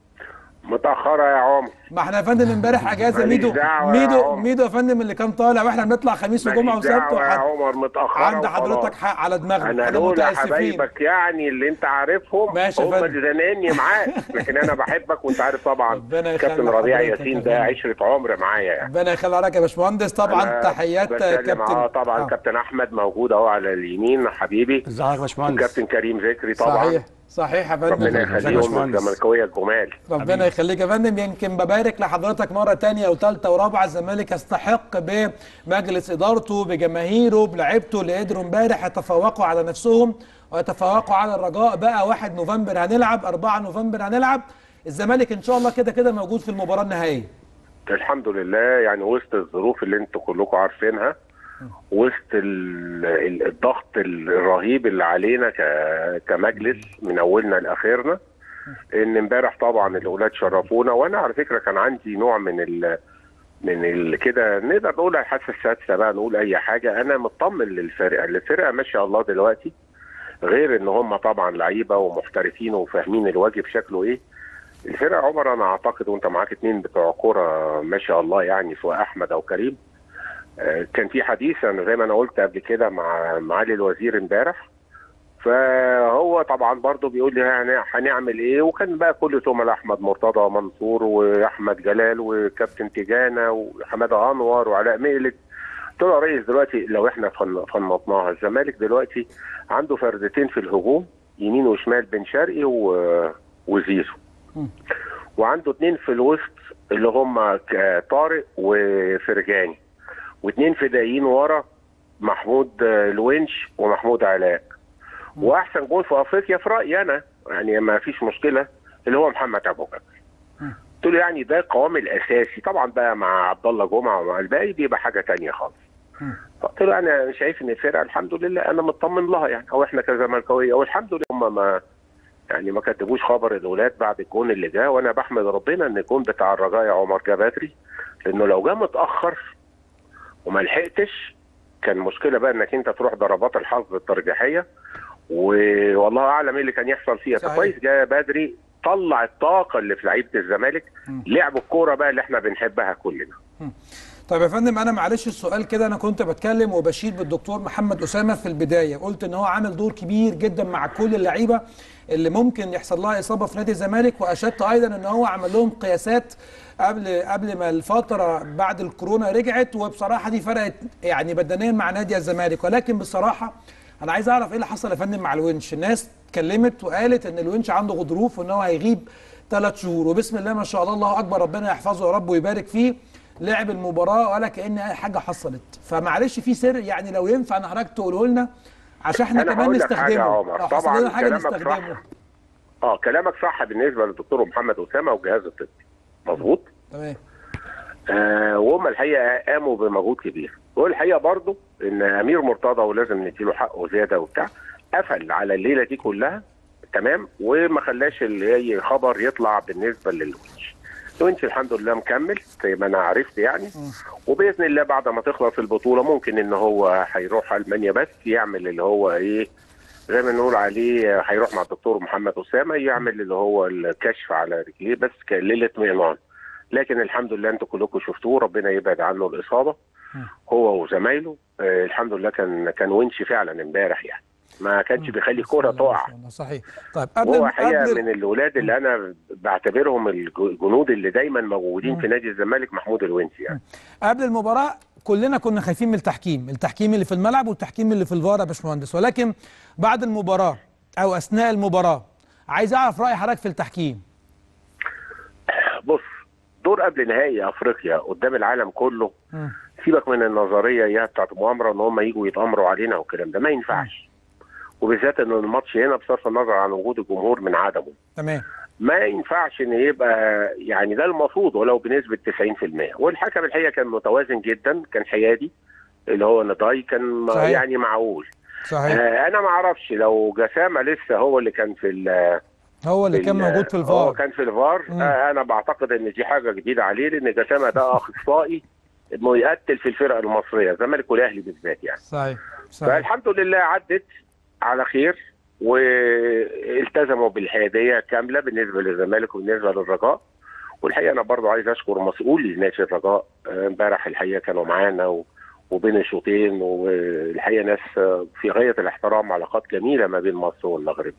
متأخرة يا عمر ما احنا يا فندم امبارح اجازه ماليش ميدو دعوة يا ميدو عمر. ميدو يا فندم اللي كان طالع واحنا بنطلع خميس وجمعه ماليش وسبت دعوة يا وحد عمر متأخرة عند وخلاص. حضرتك حق على دماغنا أنا احنا لولا متاسفين حبايبك يعني اللي أنت عارفهم ماشي يا هم فندم. اللي زنقني معاك لكن أنا بحبك وأنت عارف طبعا ربنا يخلي كابتن ربيع حضرتك ياسين يا ده فندم. عشرة عمر معايا يعني ربنا يخلي عليك يا باشمهندس طبعا أنا تحيات بسلم كابتن اه طبعا آه. كابتن أحمد موجود أهو على اليمين حبيبي ازيك يا باشمهندس وكابتن كريم ذكري طبعا صحيح صحيح يا فندم ربنا ازيك يا يخليهم باشمهندس. الزملكاوية الجمال ربنا يخليك يا فندم يمكن ببارك لحضرتك مره تانية وثالثه ورابعه الزمالك يستحق بمجلس ادارته بجماهيره بلعيبته اللي قدروا امبارح يتفوقوا على نفسهم ويتفوقوا على الرجاء بقى 1 نوفمبر هنلعب 4 نوفمبر هنلعب الزمالك ان شاء الله كده كده موجود في المباراه النهائيه الحمد لله يعني وسط الظروف اللي انتوا كلكم عارفينها وسط ال- ال- الضغط الرهيب اللي علينا ك- كمجلس من اولنا لاخرنا ان امبارح طبعا الاولاد شرفونا وانا على فكره كان عندي نوع من ال من ال كده نقدر نقول الحاسه السادسه بقى نقول اي حاجه انا مطمن للفرقه الفرقه ما شاء الله دلوقتي غير ان هم طبعا لعيبه ومحترفين وفاهمين الواجب شكله ايه الفرقه عمر انا اعتقد وانت معاك اتنين بتوع كوره ما شاء الله يعني سواء احمد او كريم آه، كان في حديث انا زي ما انا قلت قبل كده مع معالي الوزير امبارح فهو طبعا برضه بيقول لي هن- هنعمل ايه وكان بقى كل زملاء احمد مرتضى ومنصور واحمد جلال وكابتن تيجانا وحماده انور وعلاء ميلد قلت له يا ريس دلوقتي لو احنا فن- فنطناها الزمالك دلوقتي عنده فردتين في الهجوم يمين وشمال بن شرقي و... وزيزو وعنده اتنين في الوسط اللي هم ك- طارق وفرجاني واتنين فدائيين ورا محمود آه، الونش ومحمود علاء واحسن جول في افريقيا في رايي انا يعني ما فيش مشكله اللي هو محمد ابو بكر قلت له يعني ده القوام الاساسي طبعا بقى مع عبد الله جمعه ومع الباقي بيبقى حاجه تانية خالص قلت له انا شايف ان الفرقه الحمد لله انا مطمن لها يعني او احنا كزملكاويه والحمد لله هم ما يعني ما كتبوش خبر الاولاد بعد الجون اللي جه وانا بحمد ربنا ان الجون بتاع الرجاء يا عمر جه بدري لانه لو جه متاخر وما لحقتش كان مشكله بقى انك انت تروح ضربات الحظ الترجيحيه و- والله اعلم ايه اللي كان يحصل فيها صحيح. فكويس جه بدري طلع الطاقه اللي في لعيبه الزمالك لعبوا الكوره بقى اللي احنا بنحبها كلنا طيب يا فندم انا معلش السؤال كده انا كنت بتكلم وبشير بالدكتور محمد اسامه في البدايه قلت ان هو عامل دور كبير جدا مع كل اللعيبه اللي ممكن يحصل لها اصابه في نادي الزمالك واشدت ايضا ان هو عمل لهم قياسات قبل قبل ما الفتره بعد الكورونا رجعت وبصراحه دي فرقت يعني بدنيا مع نادي الزمالك ولكن بصراحه انا عايز اعرف ايه اللي حصل يا فندم مع الونش الناس اتكلمت وقالت ان الونش عنده غضروف وان هو هيغيب ثلاث شهور وبسم الله ما شاء الله الله اكبر ربنا يحفظه يا رب ويبارك فيه لعب المباراه ولا كان اي حاجه حصلت فمعلش في سر يعني لو ينفع ان حضرتك تقوله لنا عشان احنا أنا كمان هقول لك حاجة يا نستخدمه عمر. لو حصل طبعاً لنا حاجه كلامك صح. نستخدمه اه كلامك صح بالنسبه للدكتور محمد اسامه والجهاز الطبي مظبوط تمام آه وهم الحقيقه قاموا بمجهود كبير والحقيقه برضو ان امير مرتضى ولازم نديله حقه زياده وبتاع قفل على الليله دي كلها تمام وما خلاش اللي اي خبر يطلع بالنسبه للونش الونش الحمد لله مكمل زي ما انا عرفت يعني وباذن الله بعد ما تخلص البطوله ممكن ان هو هيروح المانيا بس يعمل اللي هو ايه زي ما نقول عليه هيروح مع الدكتور محمد اسامه يعمل اللي هو الكشف على رجليه بس كليله اطمئنان لكن الحمد لله انتوا كلكم شفتوه ربنا يبعد عنه الاصابه هو وزمايله آه الحمد لله كان كان ونش فعلا امبارح يعني ما كانش بيخلي كوره تقع صحيح طيب قبل وهو حقيقه قبل من الولاد اللي انا بعتبرهم الج- الجنود اللي دايما موجودين في نادي الزمالك محمود الونسي يعني قبل المباراة كلنا كنا خايفين من التحكيم التحكيم اللي في الملعب والتحكيم اللي في الفار يا باشمهندس ولكن بعد المباراة أو أثناء المباراة عايز أعرف رأي حضرتك في التحكيم بص دور قبل نهائي افريقيا قدام العالم كله مم. سيبك من النظريه اياها بتاعت مؤامره ان هم يجوا يتامروا علينا والكلام ده ما ينفعش وبالذات ان الماتش هنا بصرف النظر عن وجود الجمهور من عدمه تمام ما ينفعش ان يبقى يعني ده المفروض ولو بنسبه 90% والحكم الحقيقه كان متوازن جدا كان حيادي اللي هو نداي كان صحيح. يعني معقول صحيح آه انا ما اعرفش لو جسامه لسه هو اللي كان في ال- هو اللي في كان ال- موجود في هو الفار كان في الفار مم. آه انا بعتقد ان دي حاجه جديده عليه لان جسامه ده اخصائي انه يقتل في الفرق المصريه الزمالك والاهلي بالذات يعني صحيح صحيح فالحمد لله عدت على خير والتزموا بالحياديه كامله بالنسبه للزمالك وبالنسبه للرجاء والحقيقه انا برضو عايز اشكر مسؤولي نادي الرجاء آه، امبارح الحقيقه كانوا معانا و... وبين الشوطين والحقيقه ناس آه، في غايه الاحترام علاقات جميله ما بين مصر والمغرب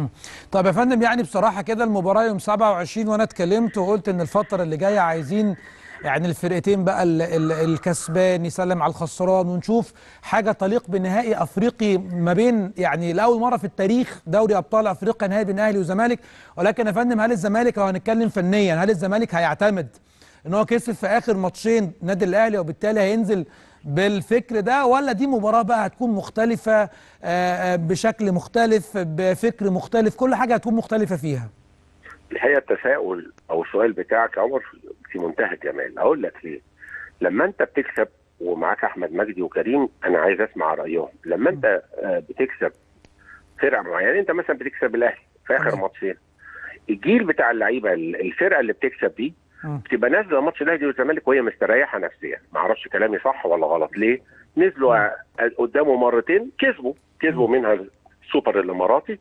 طب يا فندم يعني بصراحة كده المباراة يوم 27 وأنا اتكلمت وقلت إن الفترة اللي جاية عايزين يعني الفرقتين بقى ال- ال- الكسبان يسلم على الخسران ونشوف حاجة تليق بنهائي أفريقي ما بين يعني لأول مرة في التاريخ دوري أبطال أفريقيا نهائي بين أهلي وزمالك ولكن يا فندم هل الزمالك لو هنتكلم فنيا هل الزمالك هيعتمد إن هو كسب في آخر ماتشين نادي الأهلي وبالتالي هينزل بالفكر ده ولا دي مباراة بقى هتكون مختلفة آه، آه، بشكل مختلف بفكر مختلف كل حاجة هتكون مختلفة فيها الحقيقه التساؤل او السؤال بتاعك يا عمر في منتهى الجمال اقول لك ليه لما انت بتكسب ومعاك احمد مجدي وكريم انا عايز اسمع رايهم لما انت آه، بتكسب فرقه معينه يعني انت مثلا بتكسب الاهلي في اخر تمام. ماتشين الجيل بتاع اللعيبه الفرقه اللي بتكسب دي مم. بتبقى نازله ماتش الاهلي والزمالك وهي مستريحه نفسيا ما اعرفش كلامي صح ولا غلط ليه نزلوا آه، قدامه مرتين كسبوا كسبوا منها السوبر الاماراتي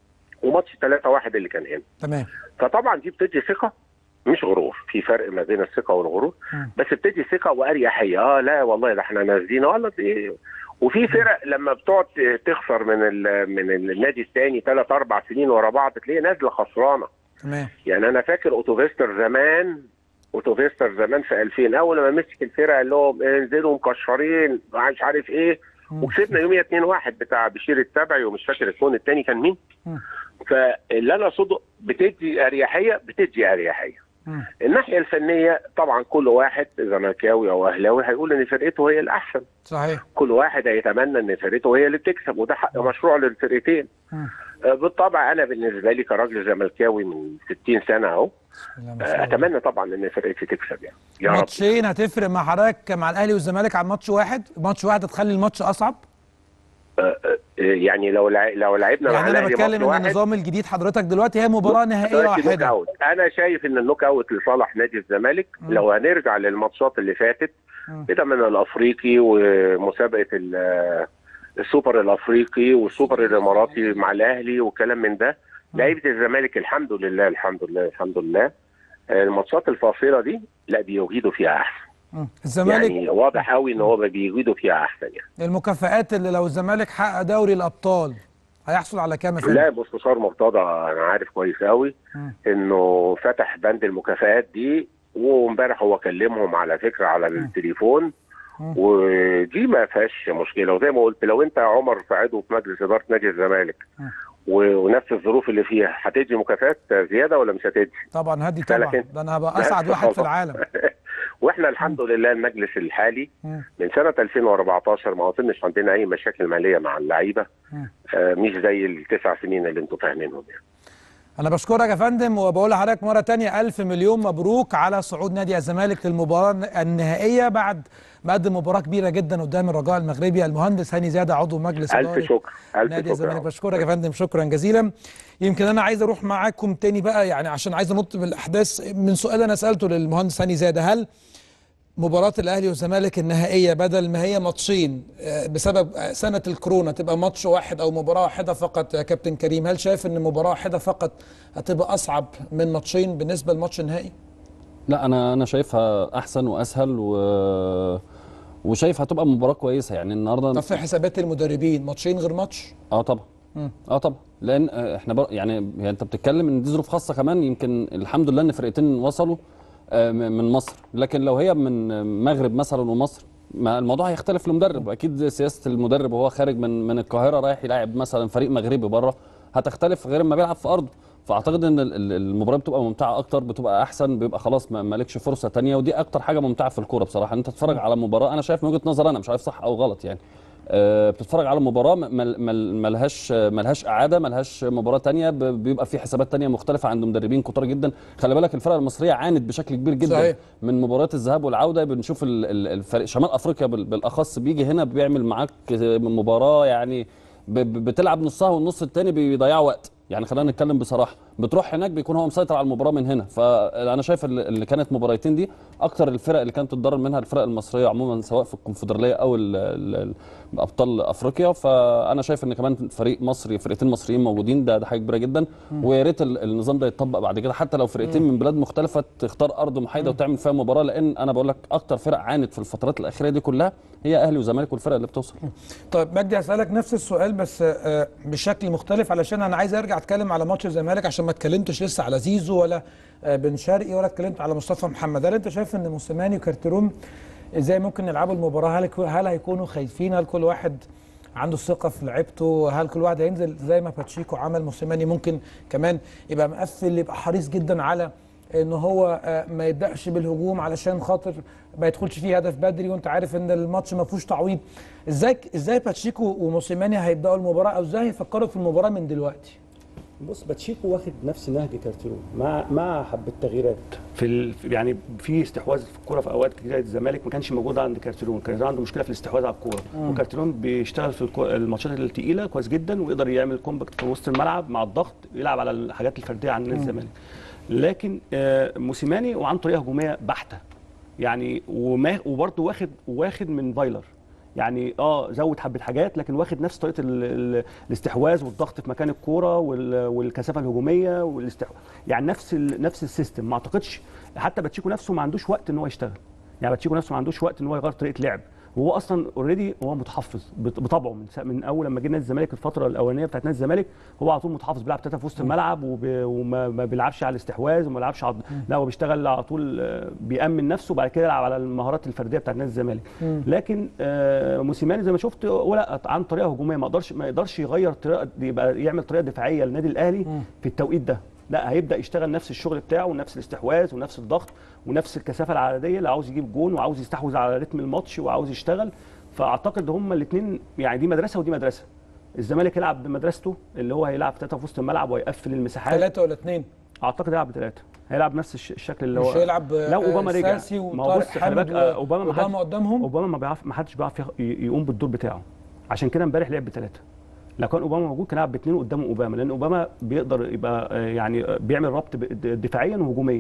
وماتش 3-1 اللي كان هنا تمام فطبعا دي بتدي ثقه مش غرور في فرق ما بين الثقه والغرور مم. بس بتدي ثقه واريحيه اه لا والله ده احنا نازلين ولا دي وفي فرق لما بتقعد تخسر من ال من النادي الثاني ثلاث اربع سنين ورا بعض تلاقيه نازله خسرانه تمام يعني انا فاكر اوتوفيستر زمان اوتوفيستر زمان في 2000 اول ما مسك الفرقه اللي هو انزلوا مكشرين مش عارف ايه مم. وكسبنا يوميا 2 1 بتاع بشير التبعي ومش فاكر الجون الثاني كان مين مم. فاللي انا اقصده بتدي اريحيه بتدي اريحيه مم. الناحيه الفنيه طبعا كل واحد زملكاوي او اهلاوي هيقول ان فرقته هي الاحسن صحيح كل واحد هيتمنى ان فرقته هي اللي بتكسب وده حق مشروع للفرقتين مم. آه، بالطبع انا بالنسبه لي كراجل زملكاوي من 60 سنه اهو بسم الله ما آه، شاء الله. اتمنى طبعا ان فرقتي تكسب يعني يا رب ماتشين هتفرق مع حضرتك مع الاهلي والزمالك عن ماتش واحد ماتش واحد هتخلي الماتش اصعب آه، آه، يعني لو لع- لو لعبنا مع يعني انا الأهلي بتكلم ماتش ان واحد النظام الجديد حضرتك دلوقتي هي مباراه نهائيه دلوقتي نوك واحده أوت. انا شايف ان النوك اوت لصالح نادي الزمالك مم. لو هنرجع للماتشات اللي فاتت مم. كده من الافريقي ومسابقه ال- السوبر الافريقي والسوبر الاماراتي مع الاهلي وكلام من ده لعيبه الزمالك الحمد لله الحمد لله الحمد لله آه، الماتشات الفاصله دي لا بيجيدوا فيها احسن الزمالك يعني واضح قوي ان هو بيجيدوا فيها احسن يعني المكافآت اللي لو الزمالك حقق دوري الابطال هيحصل على كام يا فندم؟ لا مستشار مرتضى انا عارف كويس قوي مم. انه فتح بند المكافآت دي وامبارح هو كلمهم على فكره على التليفون مم. ودي ما فيهاش مشكله وزي ما قلت لو انت يا عمر في عضو في مجلس اداره نادي الزمالك مم. و- ونفس الظروف اللي فيها هتدي مكافآت زياده ولا مش هتدي؟ طبعا هدي بالك طبعا انت. ده انا هبقى بس اسعد واحد في طبعا. العالم واحنا الحمد لله المجلس الحالي مم. من سنه 2014 ما اظنش عندنا اي مشاكل ماليه مع اللعيبه مم. آه مش زي التسع سنين اللي انتم فاهمينهم يعني انا بشكرك يا فندم وبقول لحضرتك مره تانية الف مليون مبروك على صعود نادي الزمالك للمباراه النهائيه بعد ما قدم مباراه كبيره جدا قدام الرجاء المغربي المهندس هاني زاده عضو مجلس الف اداره شكر الف نادي شكر الزمالك يا عمر. بشكرك يا فندم شكرا جزيلا يمكن انا عايز اروح معاكم تاني بقى يعني عشان عايز انط بالاحداث من سؤال انا سالته للمهندس هاني زاده هل مباراة الأهلي والزمالك النهائية بدل ما هي ماتشين آه، بسبب آه، سنة الكورونا تبقى ماتش واحد أو مباراة واحدة فقط يا كابتن كريم هل شايف إن مباراة واحدة فقط هتبقى أصعب من ماتشين بالنسبة لماتش النهائي؟ لا انا انا شايفها احسن واسهل و وشايف هتبقى مباراه كويسه يعني النهارده طب في حسابات المدربين ماتشين غير ماتش؟ اه طبعا اه طبعا لان آه، احنا بر... يعني يعني انت بتتكلم ان دي ظروف خاصه كمان يمكن الحمد لله ان فرقتين وصلوا آه، م- من مصر لكن لو هي من المغرب مثلا ومصر ما الموضوع هيختلف للمدرب واكيد سياسه المدرب وهو خارج من من القاهره رايح يلاعب مثلا فريق مغربي بره هتختلف غير ما بيلعب في ارضه فاعتقد ان ال- ال- المباراه بتبقى ممتعه اكتر بتبقى احسن بيبقى خلاص ما مالكش فرصه تانية ودي اكتر حاجه ممتعه في الكوره بصراحه ان انت تتفرج على مباراه انا شايف من وجهه نظر انا مش عارف صح او غلط يعني آه، بتتفرج على مباراه ما- ما- ما- ملهاش ملهاش اعاده ملهاش مباراه تانية ب- بيبقى في حسابات تانية مختلفه عند مدربين كتار جدا خلي بالك الفرق المصريه عانت بشكل كبير جدا صحيح. من مباريات الذهاب والعوده بنشوف ال- ال- الفريق شمال افريقيا بال- بالاخص بيجي هنا بيعمل معاك مباراه يعني ب- ب- بتلعب نصها والنص التاني بيضيعوا وقت يعني خلينا نتكلم بصراحه بتروح هناك بيكون هو مسيطر على المباراه من هنا فانا شايف ال- اللي كانت مباراتين دي اكتر الفرق اللي كانت تتضرر منها الفرق المصريه عموما سواء في الكونفدراليه او ال- ال- ال- ابطال افريقيا فانا شايف ان كمان فريق مصري فرقتين مصريين موجودين ده ده حاجه كبيره جدا ويا ريت ال- النظام ده يتطبق بعد كده حتى لو فرقتين من بلاد مختلفه تختار ارض محايده وتعمل فيها مباراه لان انا بقول لك اكتر فرق عانت في الفترات الاخيره دي كلها هي اهلي وزمالك والفرق اللي بتوصل طيب مجدي هسألك نفس السؤال بس آه، بشكل مختلف علشان انا عايز ارجع اتكلم على ماتش الزمالك عشان ما اتكلمتش لسه على زيزو ولا آه، بن شرقي ولا اتكلمت على مصطفى محمد هل انت شايف ان موسيماني وكارتيروم ازاي ممكن يلعبوا المباراه هل هل هيكونوا خايفين هل كل واحد عنده ثقه في لعيبته هل كل واحد هينزل زي ما باتشيكو عمل موسيماني ممكن كمان يبقى مقفل يبقى حريص جدا على ان هو آه، ما يبداش بالهجوم علشان خاطر ما يدخلش فيه هدف بدري وانت عارف ان الماتش ما فيهوش تعويض ازاي ازاي باتشيكو وموسيماني هيبداوا المباراه او ازاي هيفكروا في المباراه من دلوقتي بص باتشيكو واخد نفس نهج كارتيرون مع مع حبه تغييرات في ال... يعني في استحواذ في الكوره في اوقات كتير الزمالك ما كانش موجود عند كارتيرون كان عنده مشكله في الاستحواذ على الكوره وكارتيرون بيشتغل في الكو... الماتشات الثقيله كويس جدا ويقدر يعمل كومباكت في وسط الملعب مع الضغط يلعب على الحاجات الفرديه عن نادي الزمالك لكن آه، موسيماني وعنده طريقه هجوميه بحته يعني وما وبرضه واخد واخد من فايلر يعني اه زود حبه حاجات لكن واخد نفس طريقه ال ال الاستحواذ والضغط في مكان الكوره وال والكثافه الهجوميه والاستحواذ يعني نفس ال نفس السيستم ما اعتقدش حتى باتشيكو نفسه ما عندوش وقت ان هو يشتغل يعني باتشيكو نفسه ما عندوش وقت ان هو يغير طريقه لعب وهو اصلا اوريدي هو متحفظ بط- بطبعه من سا- من اول لما جه نادي الزمالك الفتره الاولانيه بتاعت نادي الزمالك هو على طول متحفظ بيلعب ثلاثه في وسط الملعب وب- وما ما بيلعبش على الاستحواذ وما بيلعبش على لا هو بيشتغل على طول آه، بيامن نفسه وبعد كده يلعب على المهارات الفرديه بتاعت نادي الزمالك لكن آه، موسيماني زي ما شفت هو لا عن طريقه هجوميه ما يقدرش ما يقدرش يغير طريقه يبقى يعمل طريقه دفاعيه للنادي الاهلي في التوقيت ده لا هيبدا يشتغل نفس الشغل بتاعه ونفس الاستحواذ ونفس الضغط ونفس الكثافه العدديه اللي عاوز يجيب جون وعاوز يستحوذ على رتم الماتش وعاوز يشتغل فاعتقد هما الاثنين يعني دي مدرسه ودي مدرسه الزمالك يلعب بمدرسته اللي هو هيلعب ثلاثه في وسط الملعب ويقفل المساحات ثلاثه ولا اثنين اعتقد هيلعب بثلاثه هيلعب نفس الش- الشكل اللي هو مش هيلعب لا آه، اوباما رجع ساسي ما هو وطارق بص خلي حامد بالك آه، اوباما ما اوباما حدش قدامهم اوباما ما بيعرف ما حدش بيعرف يخ- ي- يقوم بالدور بتاعه عشان كده امبارح لعب بثلاثه لو كان اوباما موجود كان لعب باثنين قدامه اوباما لان اوباما بيقدر يبقى آه، يعني آه، بيعمل ربط ب- د- دفاعيا وهجوميا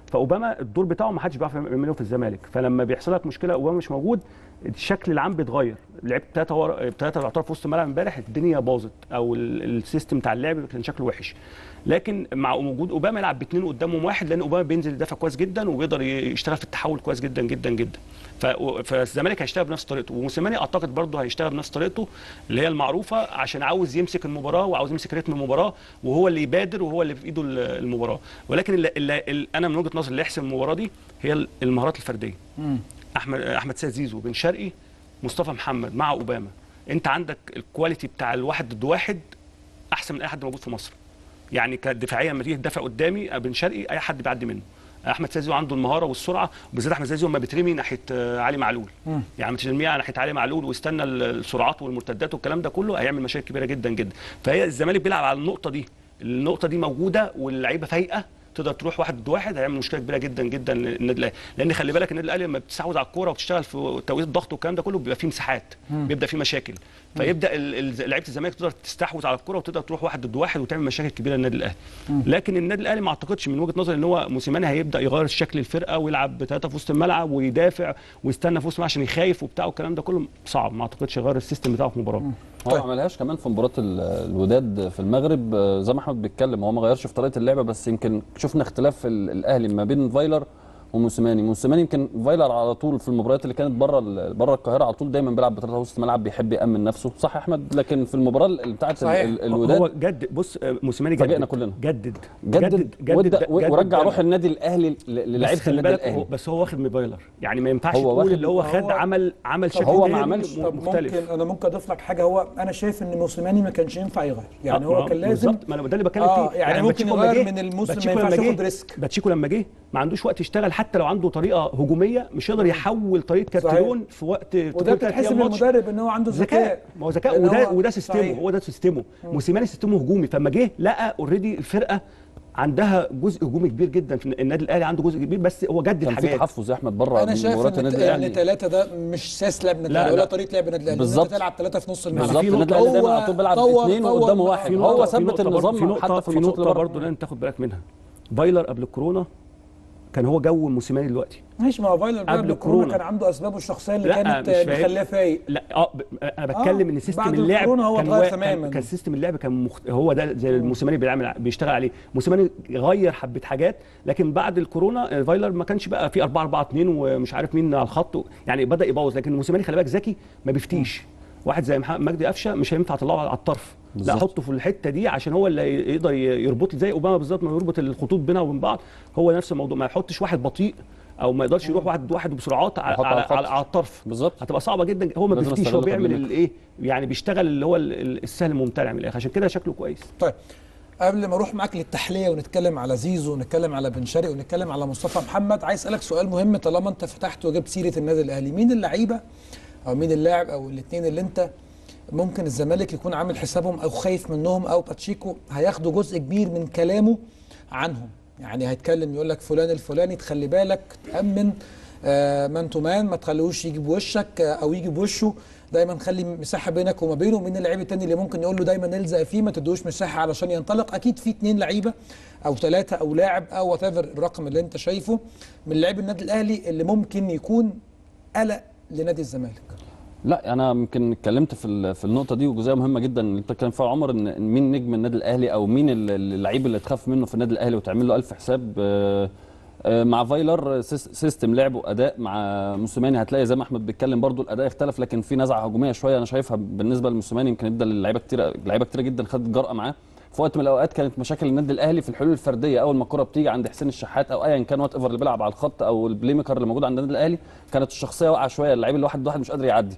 فاوباما الدور بتاعه ما حدش بيعرف يعمله في الزمالك فلما بيحصل لك مشكله اوباما مش موجود الشكل العام بيتغير لعبت ثلاثه ورا ثلاثه يعتبر في وسط الملعب امبارح الدنيا باظت او ال- السيستم بتاع اللعب كان شكله وحش لكن مع وجود اوباما يلعب باثنين قدامهم واحد لان اوباما بينزل يدافع كويس جدا وبيقدر يشتغل في التحول كويس جدا جدا جدا ف- فالزمالك هيشتغل بنفس طريقته وموسيماني اعتقد برضه هيشتغل بنفس طريقته اللي هي المعروفه عشان عاوز يمسك المباراه وعاوز يمسك رتم المباراه وهو اللي يبادر وهو اللي في ايده ال- المباراه ولكن اللي اللي اللي انا من وجهه نظري اللي يحسم المباراه دي هي المهارات الفرديه احمد احمد سيد زيزو بن شرقي مصطفى محمد مع اوباما انت عندك الكواليتي بتاع الواحد ضد واحد احسن من اي حد موجود في مصر يعني كدفاعيا لما تيجي تدافع قدامي بن شرقي اي حد بيعدي منه احمد سيد زيزو عنده المهاره والسرعه وبالذات احمد سيد زيزو لما بيترمي ناحيه آه، علي معلول يعني مش ترميه ناحيه علي معلول ويستنى ال- السرعات والمرتدات والكلام ده كله هيعمل مشاكل كبيره جدا جدا فهي الزمالك بيلعب على النقطه دي النقطه دي موجوده واللعيبه فايقه تقدر تروح واحد ضد واحد هيعمل مشكله كبيره جدا جدا للنادي الاهلي لان خلي بالك النادي الاهلي لما بتستحوذ على الكوره وتشتغل في توقيت الضغط والكلام ده كله بيبقى فيه مساحات بيبدا فيه مشاكل فيبدا ال- ال- لعيبه الزمالك تقدر تستحوذ على الكوره وتقدر تروح واحد ضد واحد وتعمل مشاكل كبيره للنادي الاهلي لكن النادي الاهلي ما اعتقدش من وجهه نظري ان هو موسيماني هيبدا يغير شكل الفرقه ويلعب بثلاثه في وسط الملعب ويدافع ويستنى في وسط الملعب عشان يخايف وبتاع والكلام ده كله صعب ما اعتقدش يغير السيستم بتاعه في مباراه هو ما عملهاش كمان في مباراه ال- الوداد في المغرب آه، زي ما احمد بيتكلم هو ما غيرش في طريقه اللعبه بس يمكن شفنا اختلاف في ال- الاهلي ما بين فايلر وموسيماني موسيماني يمكن فايلر على طول في المباريات اللي كانت بره ال- بره القاهره على طول دايما بيلعب بثلاثه وسط الملعب بيحب يامن نفسه صح يا احمد لكن في المباراه اللي بتاعت ال- صحيح. ال- هو الوداد جدد بص آه، موسيماني جدد فاجئنا كلنا. جدد جدد, جدد, جدد ورجع ده. روح النادي الاهلي ل- بس للعيبه خلي النادي بالك هو الاهلي بس هو واخد من فايلر يعني ما ينفعش هو تقول واخد- اللي هو خد هو- عمل عمل شكل هو ما تاني عملش. م- طب مختلف ممكن انا ممكن اضيف لك حاجه هو انا شايف ان موسيماني ما كانش ينفع يغير يعني آه، هو ما- كان لازم بالظبط، ما انا ده اللي بتكلم آه، فيه يعني ممكن باتشيكو لما يغير جه- من الموسم، ما باتشيكو ينفعش لما ياخد جه- ريسك. باتشيكو لما جه ما عندوش وقت يشتغل حتى لو عنده طريقه هجوميه مش يقدر يحول طريقه كارتيرون في وقت في وده كل تلات بتتحسب أيام ماتش. للمدرب ان هو عنده ذكاء ذكاء ما هو ذكاء إن وده هو- وده سيستمه صحيح. هو ده سيستمه موسيماني سيستمه هجومي فلما جه لقى اوريدي الفرقه عندها جزء هجومي كبير جدا في النادي الاهلي عنده جزء كبير بس هو جدد كان في حاجات تحفظ يا احمد بره انا من شايف مباريات ان النادي ان الاهلي ثلاثه ده مش سياسه لعب النادي لا، الاهلي ولا لا. طريقه لعب النادي الاهلي بالظبط. انت تلعب ثلاثه في نص الملعب بالظبط في النادي نقطة- الاهلي دايما هو على طول بيلعب طور- باثنين طور وقدامه معاه. واحد في هو نقطة- في ثبت نقطة برضه- النظام في نقطة حتى في في الماتشات نقطة اللي برضه بره لازم تاخد بالك منها فايلر قبل الكورونا كان هو جو موسيماني دلوقتي ماشي ما هو فايلر قبل قبل الكورونا الكورونا. كان عنده اسبابه الشخصيه اللي لا، كانت مش فاهم. مخليه فايق لا اه ب- انا بتكلم آه، ان سيستم بعد اللعب الكورونا هو كان اتغير وا- تماماً. كان, كان سيستم اللعب كان مخت... هو ده زي الموسيماني بيعمل بيشتغل عليه موسيماني غير حبه حاجات لكن بعد الكورونا آه، فايلر ما كانش بقى في 4 4 2 ومش عارف مين على الخط و- يعني بدا يبوظ لكن موسيماني خلي بالك ذكي ما بيفتيش واحد زي محمد مجدي قفشه مش هينفع اطلعه على الطرف لا بالظبط. احطه في الحته دي عشان هو اللي يقدر يربط زي اوباما بالظبط ما يربط الخطوط بينها وبين بعض هو نفس الموضوع ما يحطش واحد بطيء او ما يقدرش يروح واحد واحد بسرعات على, يحط على على, الخط. على, على الطرف بالظبط هتبقى صعبه جدا هو ما لازم بيفتيش هو استغل بيعمل تمرينك. الايه يعني بيشتغل اللي هو ال- ال- السهل الممتنع من الاخر عشان كده شكله كويس طيب قبل ما اروح معاك للتحليه ونتكلم على زيزو ونتكلم على بن شرقي ونتكلم على مصطفى محمد عايز اسالك سؤال مهم طالما انت فتحت وجبت سيره النادي الاهلي مين اللعيبه او مين اللاعب او الاثنين اللي انت ممكن الزمالك يكون عامل حسابهم او خايف منهم او باتشيكو هياخدوا جزء كبير من كلامه عنهم يعني هيتكلم يقول لك فلان الفلاني تخلي بالك تامن آه مان تو مان ما تخليهوش يجي بوشك آه او يجي بوشه دايما خلي مساحه بينك وما بينه مين اللعيب التاني اللي ممكن يقول له دايما الزق فيه ما تدوش مساحه علشان ينطلق اكيد في اتنين لعيبه او ثلاثه او لاعب او وات الرقم اللي انت شايفه من لاعبي النادي الاهلي اللي ممكن يكون قلق لنادي الزمالك لا انا يمكن اتكلمت في ال- في النقطه دي وجزئيه مهمه جدا اللي انت بتتكلم فيها يا عمر ان إن مين نجم النادي الاهلي او مين ال- اللعيب اللي تخاف منه في النادي الاهلي وتعمل له الف حساب آه، آه، مع فايلر سيس- سيستم لعب واداء مع موسيماني هتلاقي زي ما احمد بيتكلم برضو الاداء اختلف لكن في نزعه هجوميه شويه انا شايفها بالنسبه لموسيماني يمكن ادى لعيبه كتير لعيبه كتير جدا خدت جرأه معاه في وقت من الاوقات كانت مشاكل النادي الاهلي في الحلول الفرديه اول ما الكره بتيجي عند حسين الشحات او ايا كان وات ايفر اللي بيلعب على الخط او البلاي ميكر اللي موجود عند النادي الاهلي كانت الشخصيه واقعه شويه اللعيب الواحد واحد مش قادر يعدي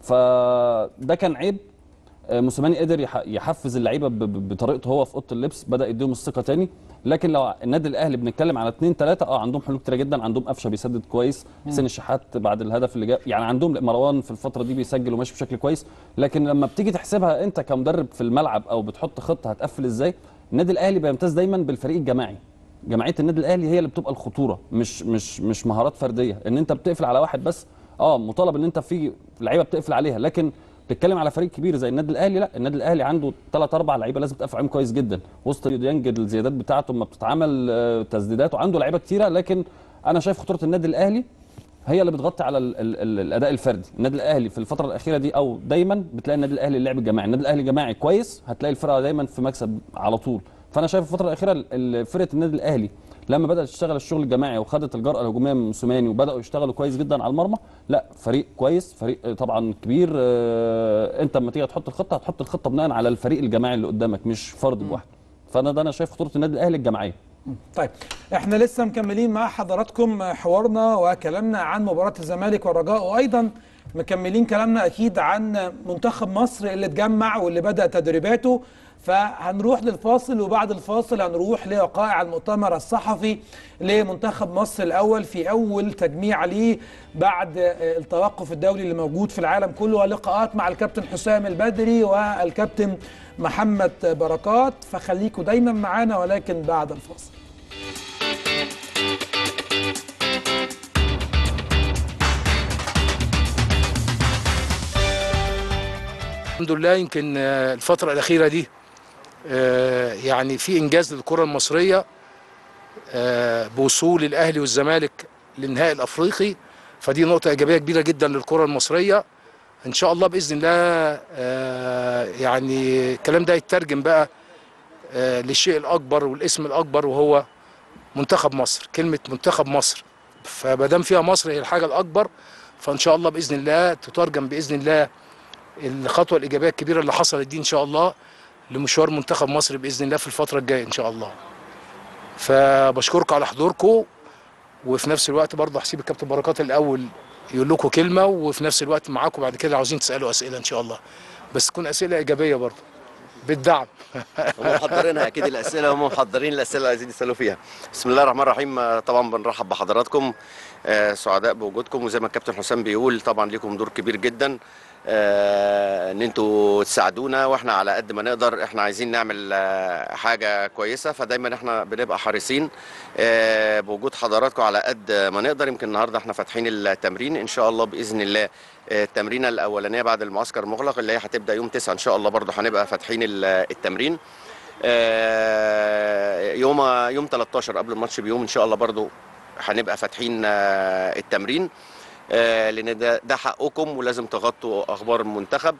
فده كان عيب آه، موسيماني قدر يح- يحفز اللعيبه ب- ب- بطريقته هو في اوضه اللبس بدا يديهم الثقه تاني لكن لو النادي الاهلي بنتكلم على اثنين ثلاثه اه عندهم حلول كتيره جدا عندهم قفشه بيسدد كويس حسين الشحات بعد الهدف اللي جاب يعني عندهم مروان في الفتره دي بيسجل وماشي بشكل كويس لكن لما بتيجي تحسبها انت كمدرب في الملعب او بتحط خطه هتقفل ازاي النادي الاهلي بيمتاز دايما بالفريق الجماعي جماعيه النادي الاهلي هي اللي بتبقى الخطوره مش مش مش مهارات فرديه ان انت بتقفل على واحد بس اه مطالب ان انت في لعيبه بتقفل عليها لكن تتكلم على فريق كبير زي النادي الاهلي لا النادي الاهلي عنده ثلاث اربع لعيبه لازم تقف عليهم كويس جدا وسط ديانج الزيادات بتاعته ما بتتعمل آه، تسديدات وعنده لعيبه كتيره لكن انا شايف خطوره النادي الاهلي هي اللي بتغطي على ال ال ال الاداء الفردي النادي الاهلي في الفتره الاخيره دي او دايما بتلاقي النادي الاهلي اللعب الجماعي النادي الاهلي جماعي كويس هتلاقي الفرقه دايما في مكسب على طول فانا شايف الفتره الاخيره ال- ال- فرقه النادي الاهلي لما بدات تشتغل الشغل الجماعي وخدت الجرأه الهجوميه من موسيماني وبداوا يشتغلوا كويس جدا على المرمى لا فريق كويس فريق آه، طبعا كبير آه، انت لما تيجي تحط الخطه هتحط الخطه بناء على الفريق الجماعي اللي قدامك مش فرد لوحده فانا ده انا شايف خطوره النادي الاهلي الجماعيه طيب احنا لسه مكملين مع حضراتكم حوارنا وكلامنا عن مباراة الزمالك والرجاء وايضا مكملين كلامنا اكيد عن منتخب مصر اللي اتجمع واللي بدأ تدريباته فهنروح للفاصل وبعد الفاصل هنروح لوقائع المؤتمر الصحفي لمنتخب مصر الاول في اول تجميع ليه بعد التوقف الدولي اللي موجود في العالم كله ولقاءات مع الكابتن حسام البدري والكابتن محمد بركات فخليكم دايما معانا ولكن بعد الفاصل الحمد لله يمكن آه، الفترة الأخيرة دي آه، يعني في إنجاز للكرة المصرية آه، بوصول الأهلي والزمالك للنهائي الأفريقي فدي نقطة إيجابية كبيرة جدا للكرة المصرية إن شاء الله بإذن الله آه، يعني الكلام ده يترجم بقى آه، للشيء الأكبر والاسم الأكبر وهو منتخب مصر كلمة منتخب مصر فمادام فيها مصر هي الحاجة الأكبر فإن شاء الله بإذن الله تترجم بإذن الله الخطوه الايجابيه الكبيره اللي حصلت دي ان شاء الله لمشوار منتخب مصر باذن الله في الفتره الجايه ان شاء الله فبشكركم على حضوركم وفي نفس الوقت برضه هسيب الكابتن بركات الاول يقول لكم كلمه وفي نفس الوقت معاكم بعد كده عاوزين تسالوا اسئله ان شاء الله بس تكون اسئله ايجابيه برضه بالدعم هم محضرينها اكيد الاسئله هم محضرين الاسئله اللي عايزين يسالوا فيها بسم الله الرحمن الرحيم آه، طبعا بنرحب بحضراتكم آه، سعداء بوجودكم وزي ما الكابتن حسام بيقول طبعا ليكم دور كبير جدا آه، ان انتوا تساعدونا واحنا على قد ما نقدر احنا عايزين نعمل آه، حاجه كويسه فدايما احنا بنبقى حريصين آه، بوجود حضراتكم على قد ما نقدر يمكن النهارده احنا فاتحين التمرين ان شاء الله باذن الله آه، التمرينه الاولانيه بعد المعسكر المغلق اللي هي هتبدا يوم 9 ان شاء الله برضه هنبقى فاتحين ال- التمرين آه، يوم يوم 13 قبل الماتش بيوم ان شاء الله برضو هنبقى فاتحين آه، التمرين آه، لان ده ده حقكم ولازم تغطوا اخبار المنتخب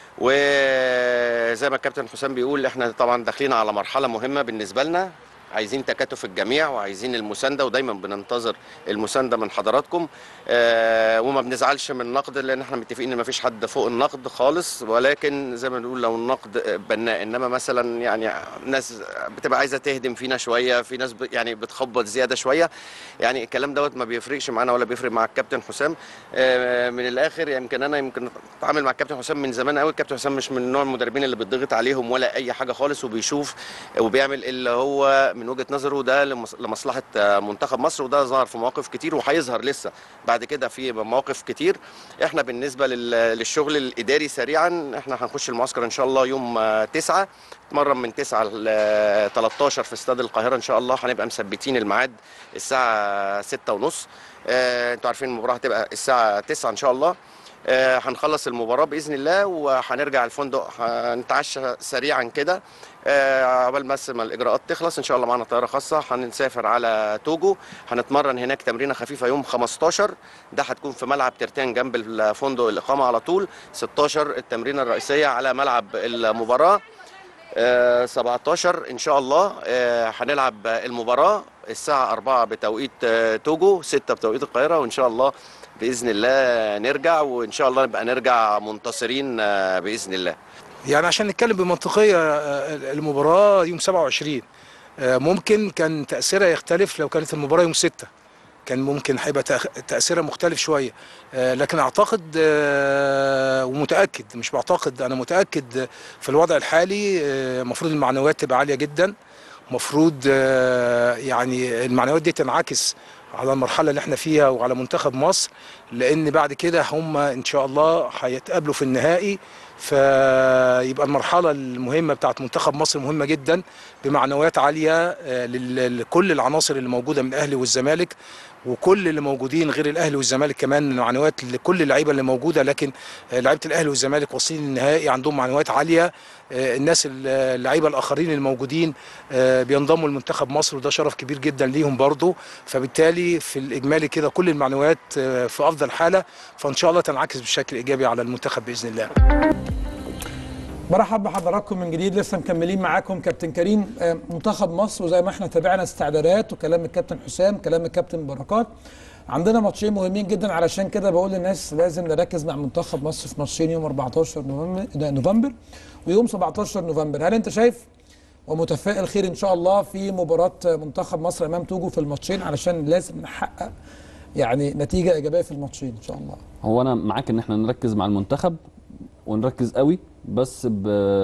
وزي ما الكابتن حسام بيقول احنا طبعا داخلين على مرحله مهمه بالنسبه لنا عايزين تكاتف الجميع وعايزين المسانده ودايما بننتظر المسانده من حضراتكم آه وما بنزعلش من النقد لان احنا متفقين ان ما فيش حد فوق النقد خالص ولكن زي ما بنقول لو النقد بناء انما مثلا يعني ناس بتبقى عايزه تهدم فينا شويه في ناس ب- يعني بتخبط زياده شويه يعني الكلام دوت ما بيفرقش معانا ولا بيفرق مع الكابتن حسام آه من الاخر يمكن انا يمكن اتعامل مع الكابتن حسام من زمان قوي الكابتن حسام مش من نوع المدربين اللي بيضغط عليهم ولا اي حاجه خالص وبيشوف وبيعمل اللي هو من وجهه نظره ده لمص- لمصلحه آه، منتخب مصر وده ظهر في مواقف كتير وهيظهر لسه بعد كده في مواقف كتير احنا بالنسبه لل- للشغل الاداري سريعا احنا هنخش المعسكر ان شاء الله يوم آه، 9 نتمرن من 9 ل 13 في استاد القاهره ان شاء الله هنبقى مثبتين الميعاد الساعه 6 ونص انتوا عارفين المباراه هتبقى الساعه 9 ان شاء الله آه، هنخلص المباراة بإذن الله وهنرجع الفندق هنتعشى سريعا كده آه، عقبال بس ما الإجراءات تخلص إن شاء الله معانا طيارة خاصة هنسافر على توجو هنتمرن هناك تمرينة خفيفة يوم 15 ده هتكون في ملعب ترتان جنب الفندق الإقامة على طول 16 التمرينة الرئيسية على ملعب المباراة آه، 17 ان شاء الله آه، هنلعب المباراه الساعه 4 بتوقيت آه، توجو 6 بتوقيت القاهره وان شاء الله باذن الله نرجع وان شاء الله نبقى نرجع منتصرين آه، باذن الله يعني عشان نتكلم بمنطقيه آه، المباراه يوم 27 آه، ممكن كان تاثيرها يختلف لو كانت المباراه يوم 6 كان ممكن هيبقى تأخ- تاثيرها مختلف شويه آه، لكن اعتقد آه، ومتاكد مش بعتقد انا متاكد في الوضع الحالي آه، المفروض المعنويات تبقى عاليه جدا المفروض يعني المعنويات دي تنعكس على المرحله اللي احنا فيها وعلى منتخب مصر لان بعد كده هم ان شاء الله هيتقابلوا في النهائي فيبقى المرحله المهمه بتاعت منتخب مصر مهمه جدا بمعنويات عاليه آه، لل- لكل العناصر اللي موجوده من الاهلي والزمالك وكل اللي موجودين غير الاهلي والزمالك كمان معنويات لكل اللعيبه اللي موجوده لكن آه، لعيبه الاهلي والزمالك واصلين للنهائي عندهم معنويات عاليه آه، الناس ال- اللعيبه الاخرين الموجودين آه، بينضموا لمنتخب مصر وده شرف كبير جدا ليهم برضه فبالتالي في الاجمالي كده كل المعنويات آه، في افضل حاله فان شاء الله تنعكس بشكل ايجابي على المنتخب باذن الله برحب بحضراتكم من جديد لسه مكملين معاكم كابتن كريم آه، منتخب مصر وزي ما احنا تابعنا استعدادات وكلام الكابتن حسام كلام الكابتن بركات عندنا ماتشين مهمين جدا علشان كده بقول للناس لازم نركز مع منتخب مصر في ماتشين يوم 14 نوفمبر نوفمبر ويوم 17 نوفمبر هل انت شايف ومتفائل خير ان شاء الله في مباراه منتخب مصر امام توجو في الماتشين علشان لازم نحقق يعني نتيجه ايجابيه في الماتشين ان شاء الله هو انا معاك ان احنا نركز مع المنتخب ونركز قوي بس ب...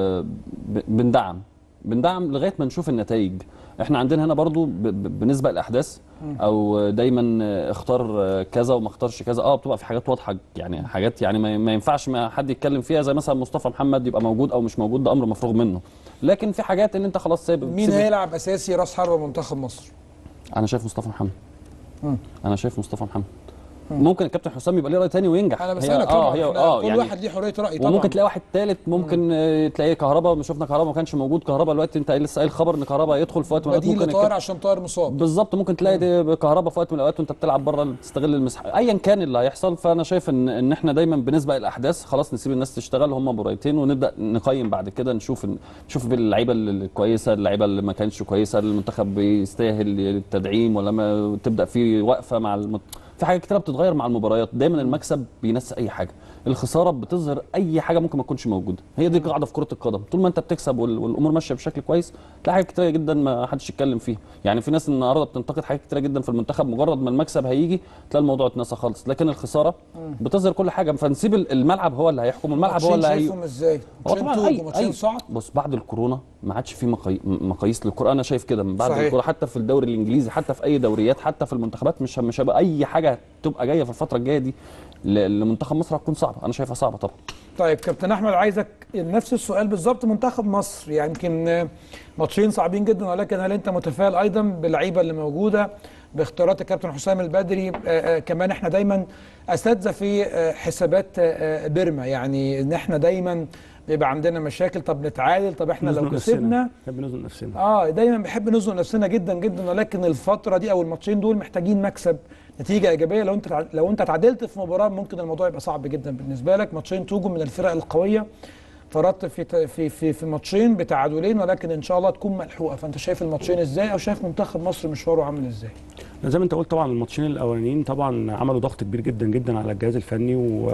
ب... بندعم بندعم لغايه ما نشوف النتائج احنا عندنا هنا برضو ب... ب... بالنسبه للاحداث او دايما اختار كذا وما اختارش كذا اه بتبقى في حاجات واضحه يعني حاجات يعني ما, ما ينفعش ما حد يتكلم فيها زي مثلا مصطفى محمد يبقى موجود او مش موجود ده امر مفروغ منه لكن في حاجات ان انت خلاص سايب مين سيب- هيلعب اساسي راس حربه منتخب مصر انا شايف مصطفى محمد مم. انا شايف مصطفى محمد ممكن الكابتن حسام يبقى ليه راي تاني وينجح انا هي- بسالك اه طبعا هي إحنا اه كل يعني واحد ليه حريه راي طبعا وممكن تلاقي واحد ثالث ممكن آه، تلاقيه كهربا شفنا كهربا ما كانش موجود كهربا دلوقتي انت لسه قايل خبر ان كهربا يدخل في وقت من الاوقات بديل ممكن لطاهر الكابتن- عشان طاهر مصاب بالظبط ممكن تلاقي دي كهربا في وقت من الاوقات وانت بتلعب بره تستغل المساحه ايا كان اللي هيحصل فانا شايف ان ان احنا دايما بنسبق الاحداث خلاص نسيب الناس تشتغل هم مباراتين ونبدا نقيم بعد كده نشوف نشوف اللعيبه الكويسه اللعيبه اللي ما كانتش كويسه المنتخب بيستاهل التدعيم ولا ما تبدا في وقفه مع المت... في حاجات كتيره بتتغير مع المباريات دايما المكسب بينسى اي حاجه الخساره بتظهر اي حاجه ممكن ما تكونش موجوده هي دي قاعده في كره القدم طول ما انت بتكسب وال- والامور ماشيه بشكل كويس تلاقي حاجات كتيره جدا ما حدش يتكلم فيها يعني في ناس النهارده بتنتقد حاجات كتيره جدا في المنتخب مجرد ما المكسب هيجي تلاقي الموضوع اتنسى خالص لكن الخساره بتظهر كل حاجه فنسيب ال- الملعب هو اللي هيحكم الملعب هو ماتشين اللي هي... شايفهم ازاي؟ هو ماتشين طبعا توج اي وماتشين اي صعب بص بعد الكورونا ما عادش في مقاي... مقاييس للكوره انا شايف كده من بعد صحيح. الكورونا حتى في الدوري الانجليزي حتى في اي دوريات حتى في المنتخبات مش مش هيبقى اي حاجه تبقى جايه في الفتره الجايه دي ل- لمنتخب مصر هتكون صعبه انا شايفها صعبه طبعا طيب كابتن احمد عايزك نفس السؤال بالظبط منتخب مصر يعني يمكن آه، ماتشين صعبين جدا ولكن هل انت متفائل ايضا باللعيبه اللي موجوده باختيارات الكابتن حسام البدري آه، آه، كمان احنا دايما اساتذه في آه، حسابات آه، آه، بيرما يعني ان احنا دايما بيبقى عندنا مشاكل طب نتعادل طب احنا لو نزنق نفسنا. كسبنا نحب نزنق نفسنا اه دايما بنحب نزنق نفسنا جدا جدا ولكن الفتره دي او الماتشين دول محتاجين مكسب نتيجه ايجابيه لو انت تع- لو انت تعادلت في مباراه ممكن الموضوع يبقى صعب جدا بالنسبه لك ماتشين توجو من الفرق القويه فرطت في ت- في في في ماتشين بتعادلين ولكن ان شاء الله تكون ملحوقه فانت شايف الماتشين ازاي او شايف منتخب مصر مشواره عامل ازاي زي ما انت قلت طبعا الماتشين الاولانيين طبعا عملوا ضغط كبير جدا جدا على الجهاز الفني و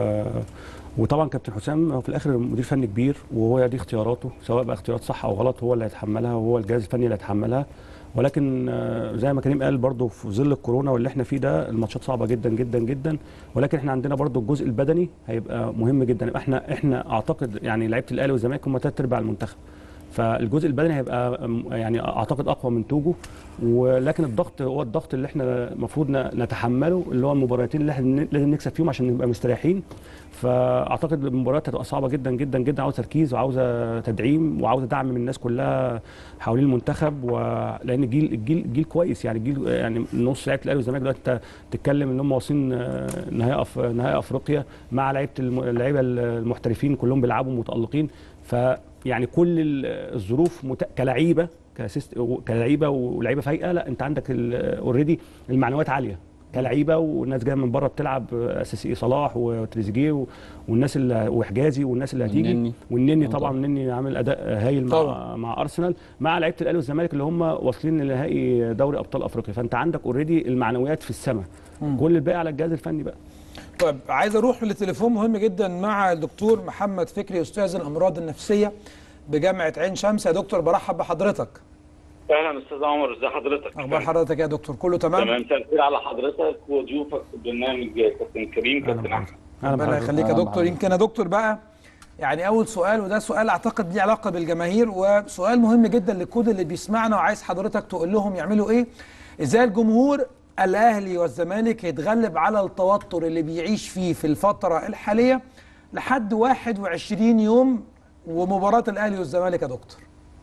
وطبعا كابتن حسام هو في الاخر مدير فني كبير وهو دي اختياراته سواء بقى اختيارات صح او غلط هو اللي هيتحملها وهو الجهاز الفني اللي هيتحملها ولكن آه، زي ما كريم قال برضو في ظل الكورونا واللي احنا فيه ده الماتشات صعبه جدا جدا جدا ولكن احنا عندنا برضو الجزء البدني هيبقى مهم جدا يبقى احنا احنا اعتقد يعني لعيبه الاهلي والزمالك هم ثلاث ارباع المنتخب فالجزء البدني هيبقى م- يعني اعتقد اقوى من توجو ولكن الضغط هو الضغط اللي احنا المفروض ن- نتحمله اللي هو المباراتين اللي احنا لازم نكسب فيهم عشان نبقى مستريحين فاعتقد المباريات هتبقى صعبه جدا جدا جدا عاوزه تركيز وعاوزه تدعيم وعاوزه دعم من الناس كلها حوالين المنتخب و... لان الجيل الجيل الجيل كويس يعني الجيل يعني نص لعيبه الاهلي والزمالك دلوقتي انت تتكلم ان هم واصلين آه، نهائي أف... نهائي افريقيا مع لعيبه الم... اللعيبه المحترفين كلهم بيلعبوا متالقين فيعني كل ال- الظروف مت... كلعيبه كسيست... كلعيبه ولعيبه فايقه لا انت عندك اوريدي المعنويات عاليه كلعيبه والناس جايه من بره بتلعب اساسي صلاح وتريزيجيه و- والناس اللي وحجازي والناس اللي هتيجي والنني. والنني آه طبعا طبعا. النني عامل اداء هايل مع طبعا. مع ارسنال مع لعيبه الاهلي والزمالك اللي هم واصلين لنهائي دوري ابطال افريقيا فانت عندك اوريدي المعنويات في السماء كل الباقي على الجهاز الفني بقى طيب عايز اروح لتليفون مهم جدا مع الدكتور محمد فكري استاذ الامراض النفسيه بجامعه عين شمس يا دكتور برحب بحضرتك اهلا استاذ عمر ازي حضرتك اخبار حضرتك يا دكتور كله تمام تمام مساء الخير على حضرتك وضيوفك في البرنامج كابتن كريم كابتن احمد اهلا ربنا بحضرتك. يخليك يا أهلا دكتور بحضرتك. يمكن يا دكتور بقى يعني اول سؤال وده سؤال اعتقد ليه علاقه بالجماهير وسؤال مهم جدا لكل اللي بيسمعنا وعايز حضرتك تقول لهم يعملوا ايه ازاي الجمهور الاهلي والزمالك يتغلب على التوتر اللي بيعيش فيه في الفتره الحاليه لحد 21 يوم ومباراه الاهلي والزمالك يا دكتور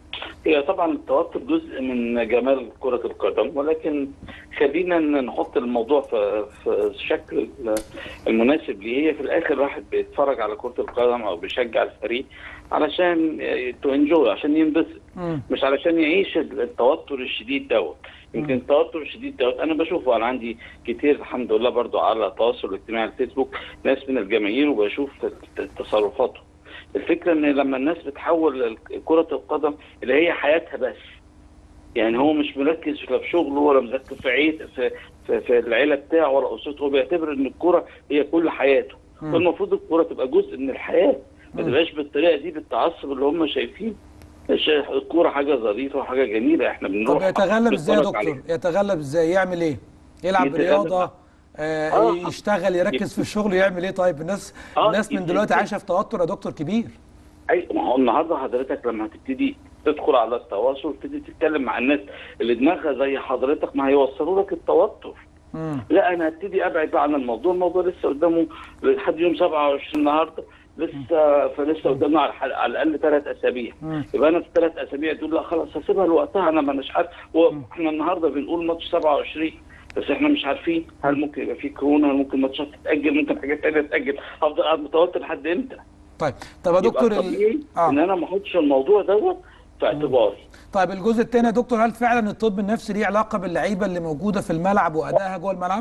هي طبعا التوتر جزء من جمال كرة القدم ولكن خلينا نحط الموضوع في في الشكل المناسب ليه هي في الاخر واحد بيتفرج على كرة القدم او بيشجع الفريق علشان تو انجوي عشان ينبسط مم. مش علشان يعيش التوتر الشديد دوت يمكن التوتر الشديد دوت انا بشوفه انا عندي كتير الحمد لله برضو على التواصل الاجتماعي على الفيسبوك ناس من الجماهير وبشوف تصرفاتهم الفكره ان لما الناس بتحول كره القدم اللي هي حياتها بس يعني هو مش مركز لا في شغله ولا مركز في عيد في, في, في العيله بتاعه ولا اسرته هو بيعتبر ان الكره هي كل حياته فالمفروض الكره تبقى جزء من الحياه ما تبقاش بالطريقه دي بالتعصب اللي هم شايفينه الش- الكوره حاجه ظريفه وحاجه جميله احنا طب بنروح يتغلب ازاي يا نتفرج دكتور عليها. يتغلب ازاي يعمل ايه يلعب يتغلب. رياضه آه آه. يشتغل يركز في الشغل يعمل ايه طيب الناس آه، الناس من يت- دلوقتي يت- عايشه في توتر يا دكتور كبير اي ما هو النهارده حضرتك لما هتبتدي تدخل على التواصل تبتدي تتكلم مع الناس اللي دماغها زي حضرتك ما هيوصلوا لك التوتر مم. لا انا هبتدي ابعد بقى عن الموضوع الموضوع لسه قدامه لحد يوم 27 النهارده لسه فلسه قدامنا على, الحل- على الاقل ثلاث اسابيع مم. يبقى انا في الثلاث اسابيع دول لا خلاص هسيبها لوقتها انا ما مش عارف هو احنا النهارده بنقول ماتش 27 بس احنا مش عارفين هل ممكن يبقى في كورونا هل ممكن ماتشات تتاجل ممكن حاجات ثانيه تتاجل هفضل قاعد متوتر لحد امتى؟ طيب طب يا دكتور يبقى ال... طبيعي آه. ان انا ما احطش الموضوع دوت في اعتباري طيب الجزء الثاني يا دكتور هل فعلا الطب النفسي ليه علاقه باللعيبه اللي موجوده في الملعب وادائها جوه الملعب؟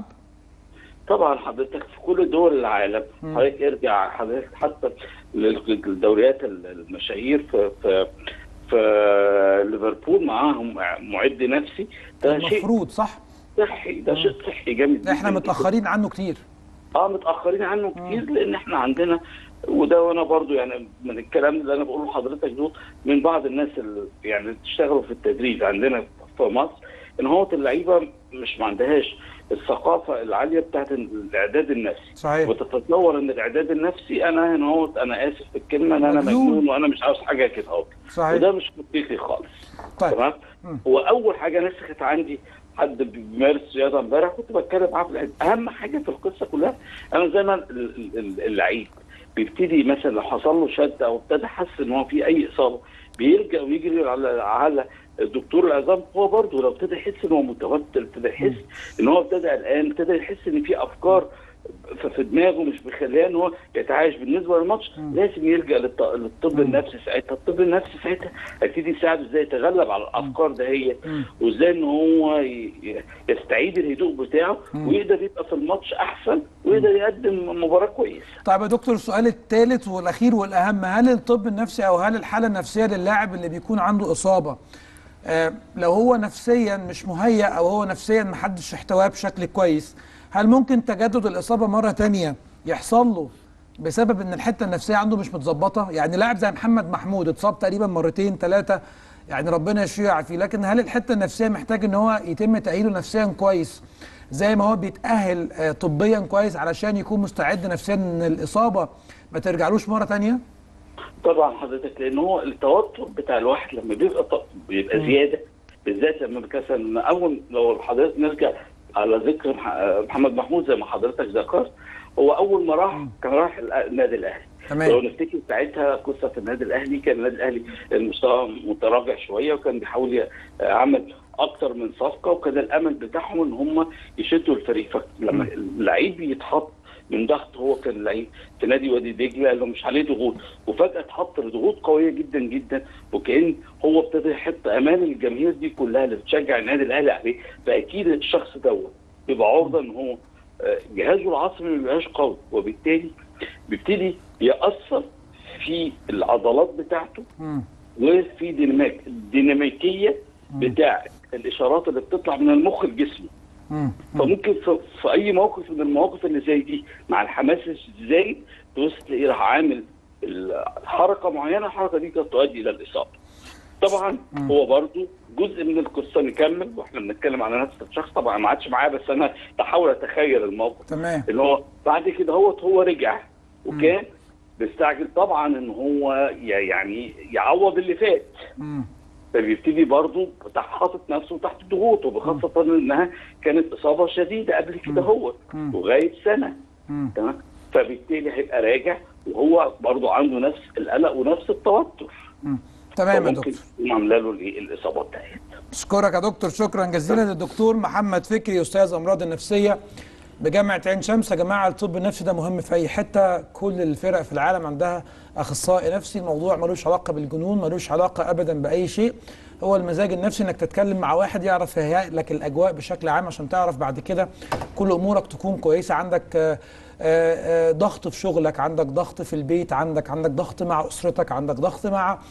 طبعا حضرتك في كل دول العالم حضرتك ارجع حضرتك حتى للدوريات المشاهير في في في ليفربول معاهم معد نفسي ده شيء المفروض صح؟ صحي ده شيء صحي جامد احنا جداً. متاخرين عنه كتير اه متاخرين عنه كتير لان احنا عندنا وده وانا برضو يعني من الكلام اللي انا بقوله لحضرتك دول من بعض الناس اللي يعني بتشتغلوا في التدريب عندنا في مصر ان هو اللعيبه مش ما عندهاش الثقافه العاليه بتاعت الاعداد النفسي صحيح. وتتصور ان الاعداد النفسي انا هنا هو انا اسف في الكلمه ان انا مجنون. مجنون وانا مش عاوز حاجه كده اهو صحيح. وده مش منطقي خالص طيب. تمام هو اول حاجه نسخت عندي حد بيمارس رياضه امبارح كنت بتكلم معاه في العيد. اهم حاجه في القصه كلها انا زي ما ال- ال- ال- اللعيب بيبتدي مثلا لو حصل له شد او ابتدى حس ان هو في اي اصابه بيرجع ويجري على على الدكتور العظام هو برضه لو ابتدى يحس ان هو متوتر ابتدى يحس ان هو ابتدى قلقان ابتدى يحس ان في افكار ف- في دماغه مش مخليه ان هو يتعايش بالنسبه للماتش لازم يلجا للط- للطب النفسي ساعتها الطب النفسي ساعتها هيبتدي يساعده ازاي يتغلب على الافكار دهيت وازاي ان هو ي- ي- يستعيد الهدوء بتاعه ويقدر يبقى في الماتش احسن ويقدر يقدم مباراه كويسه طيب يا دكتور السؤال الثالث والاخير والاهم هل الطب النفسي او هل الحاله النفسيه للاعب اللي بيكون عنده اصابه آه لو هو نفسيا مش مهيأ او هو نفسيا محدش احتواه بشكل كويس هل ممكن تجدد الاصابه مره تانية يحصل له بسبب ان الحته النفسيه عنده مش متظبطه يعني لاعب زي محمد محمود اتصاب تقريبا مرتين ثلاثه يعني ربنا يشفيه ويعافيه لكن هل الحته النفسيه محتاج ان هو يتم تاهيله نفسيا كويس زي ما هو بيتاهل آه، طبيا كويس علشان يكون مستعد نفسيا ان الاصابه ما ترجعلوش مره تانية طبعا حضرتك لان هو التوتر بتاع الواحد لما بيبقى ط- بيبقى زياده بالذات لما مثلا اول لو حضرتك نرجع على ذكر مح- محمد محمود زي ما حضرتك ذكرت هو اول ما راح كان راح الأ- النادي الاهلي تمام. لو نفتكر ساعتها قصه في النادي الاهلي كان النادي الاهلي المستوى متراجع شويه وكان بيحاول ي- عمل اكتر من صفقه وكان الامل بتاعهم ان هم يشدوا الفريق فلما اللعيب يتحط من ضغط هو كان لعيب في نادي وادي دجله اللي مش عليه ضغوط وفجاه اتحط لضغوط قويه جدا جدا وكان هو ابتدى يحط امال الجماهير دي كلها اللي بتشجع النادي الاهلي عليه فاكيد الشخص دوت بيبقى عرضه ان هو آه، جهازه العصبي ما بيبقاش قوي وبالتالي بيبتدي ياثر في العضلات بتاعته وفي ديناميك الديناميكيه بتاع الاشارات اللي بتطلع من المخ لجسمه فممكن في, في اي موقف من المواقف اللي زي دي مع الحماس الزايد تبص تلاقيه راح عامل حركه معينه الحركه دي قد تؤدي الى الاصابه. طبعا هو برضو جزء من القصه نكمل واحنا بنتكلم على نفس الشخص طبعا ما عادش معاه بس انا بحاول اتخيل الموقف تمام ان هو بعد كده هو هو رجع وكان بيستعجل طبعا ان هو ي- يعني يعوض اللي فات مم. فبيبتدي برضه تحت حاطط نفسه تحت ضغوط وبخاصة انها كانت اصابة شديدة قبل كده هو وغايب سنة مم. تمام فبالتالي هيبقى راجع وهو برضه عنده نفس القلق ونفس التوتر تمام يا فممكن دكتور تكون عامله له الاصابات ديت اشكرك يا دكتور شكرا جزيلا للدكتور محمد فكري استاذ امراض النفسيه بجامعه عين شمس يا جماعه الطب النفسي ده مهم في اي حته كل الفرق في العالم عندها اخصائي نفسي الموضوع ملوش علاقه بالجنون ملوش علاقه ابدا باي شيء هو المزاج النفسي انك تتكلم مع واحد يعرف يهيئ لك الاجواء بشكل عام عشان تعرف بعد كده كل امورك تكون كويسه عندك آه، آه، آه، ضغط في شغلك عندك ضغط في البيت عندك عندك ضغط مع اسرتك عندك ضغط مع آه،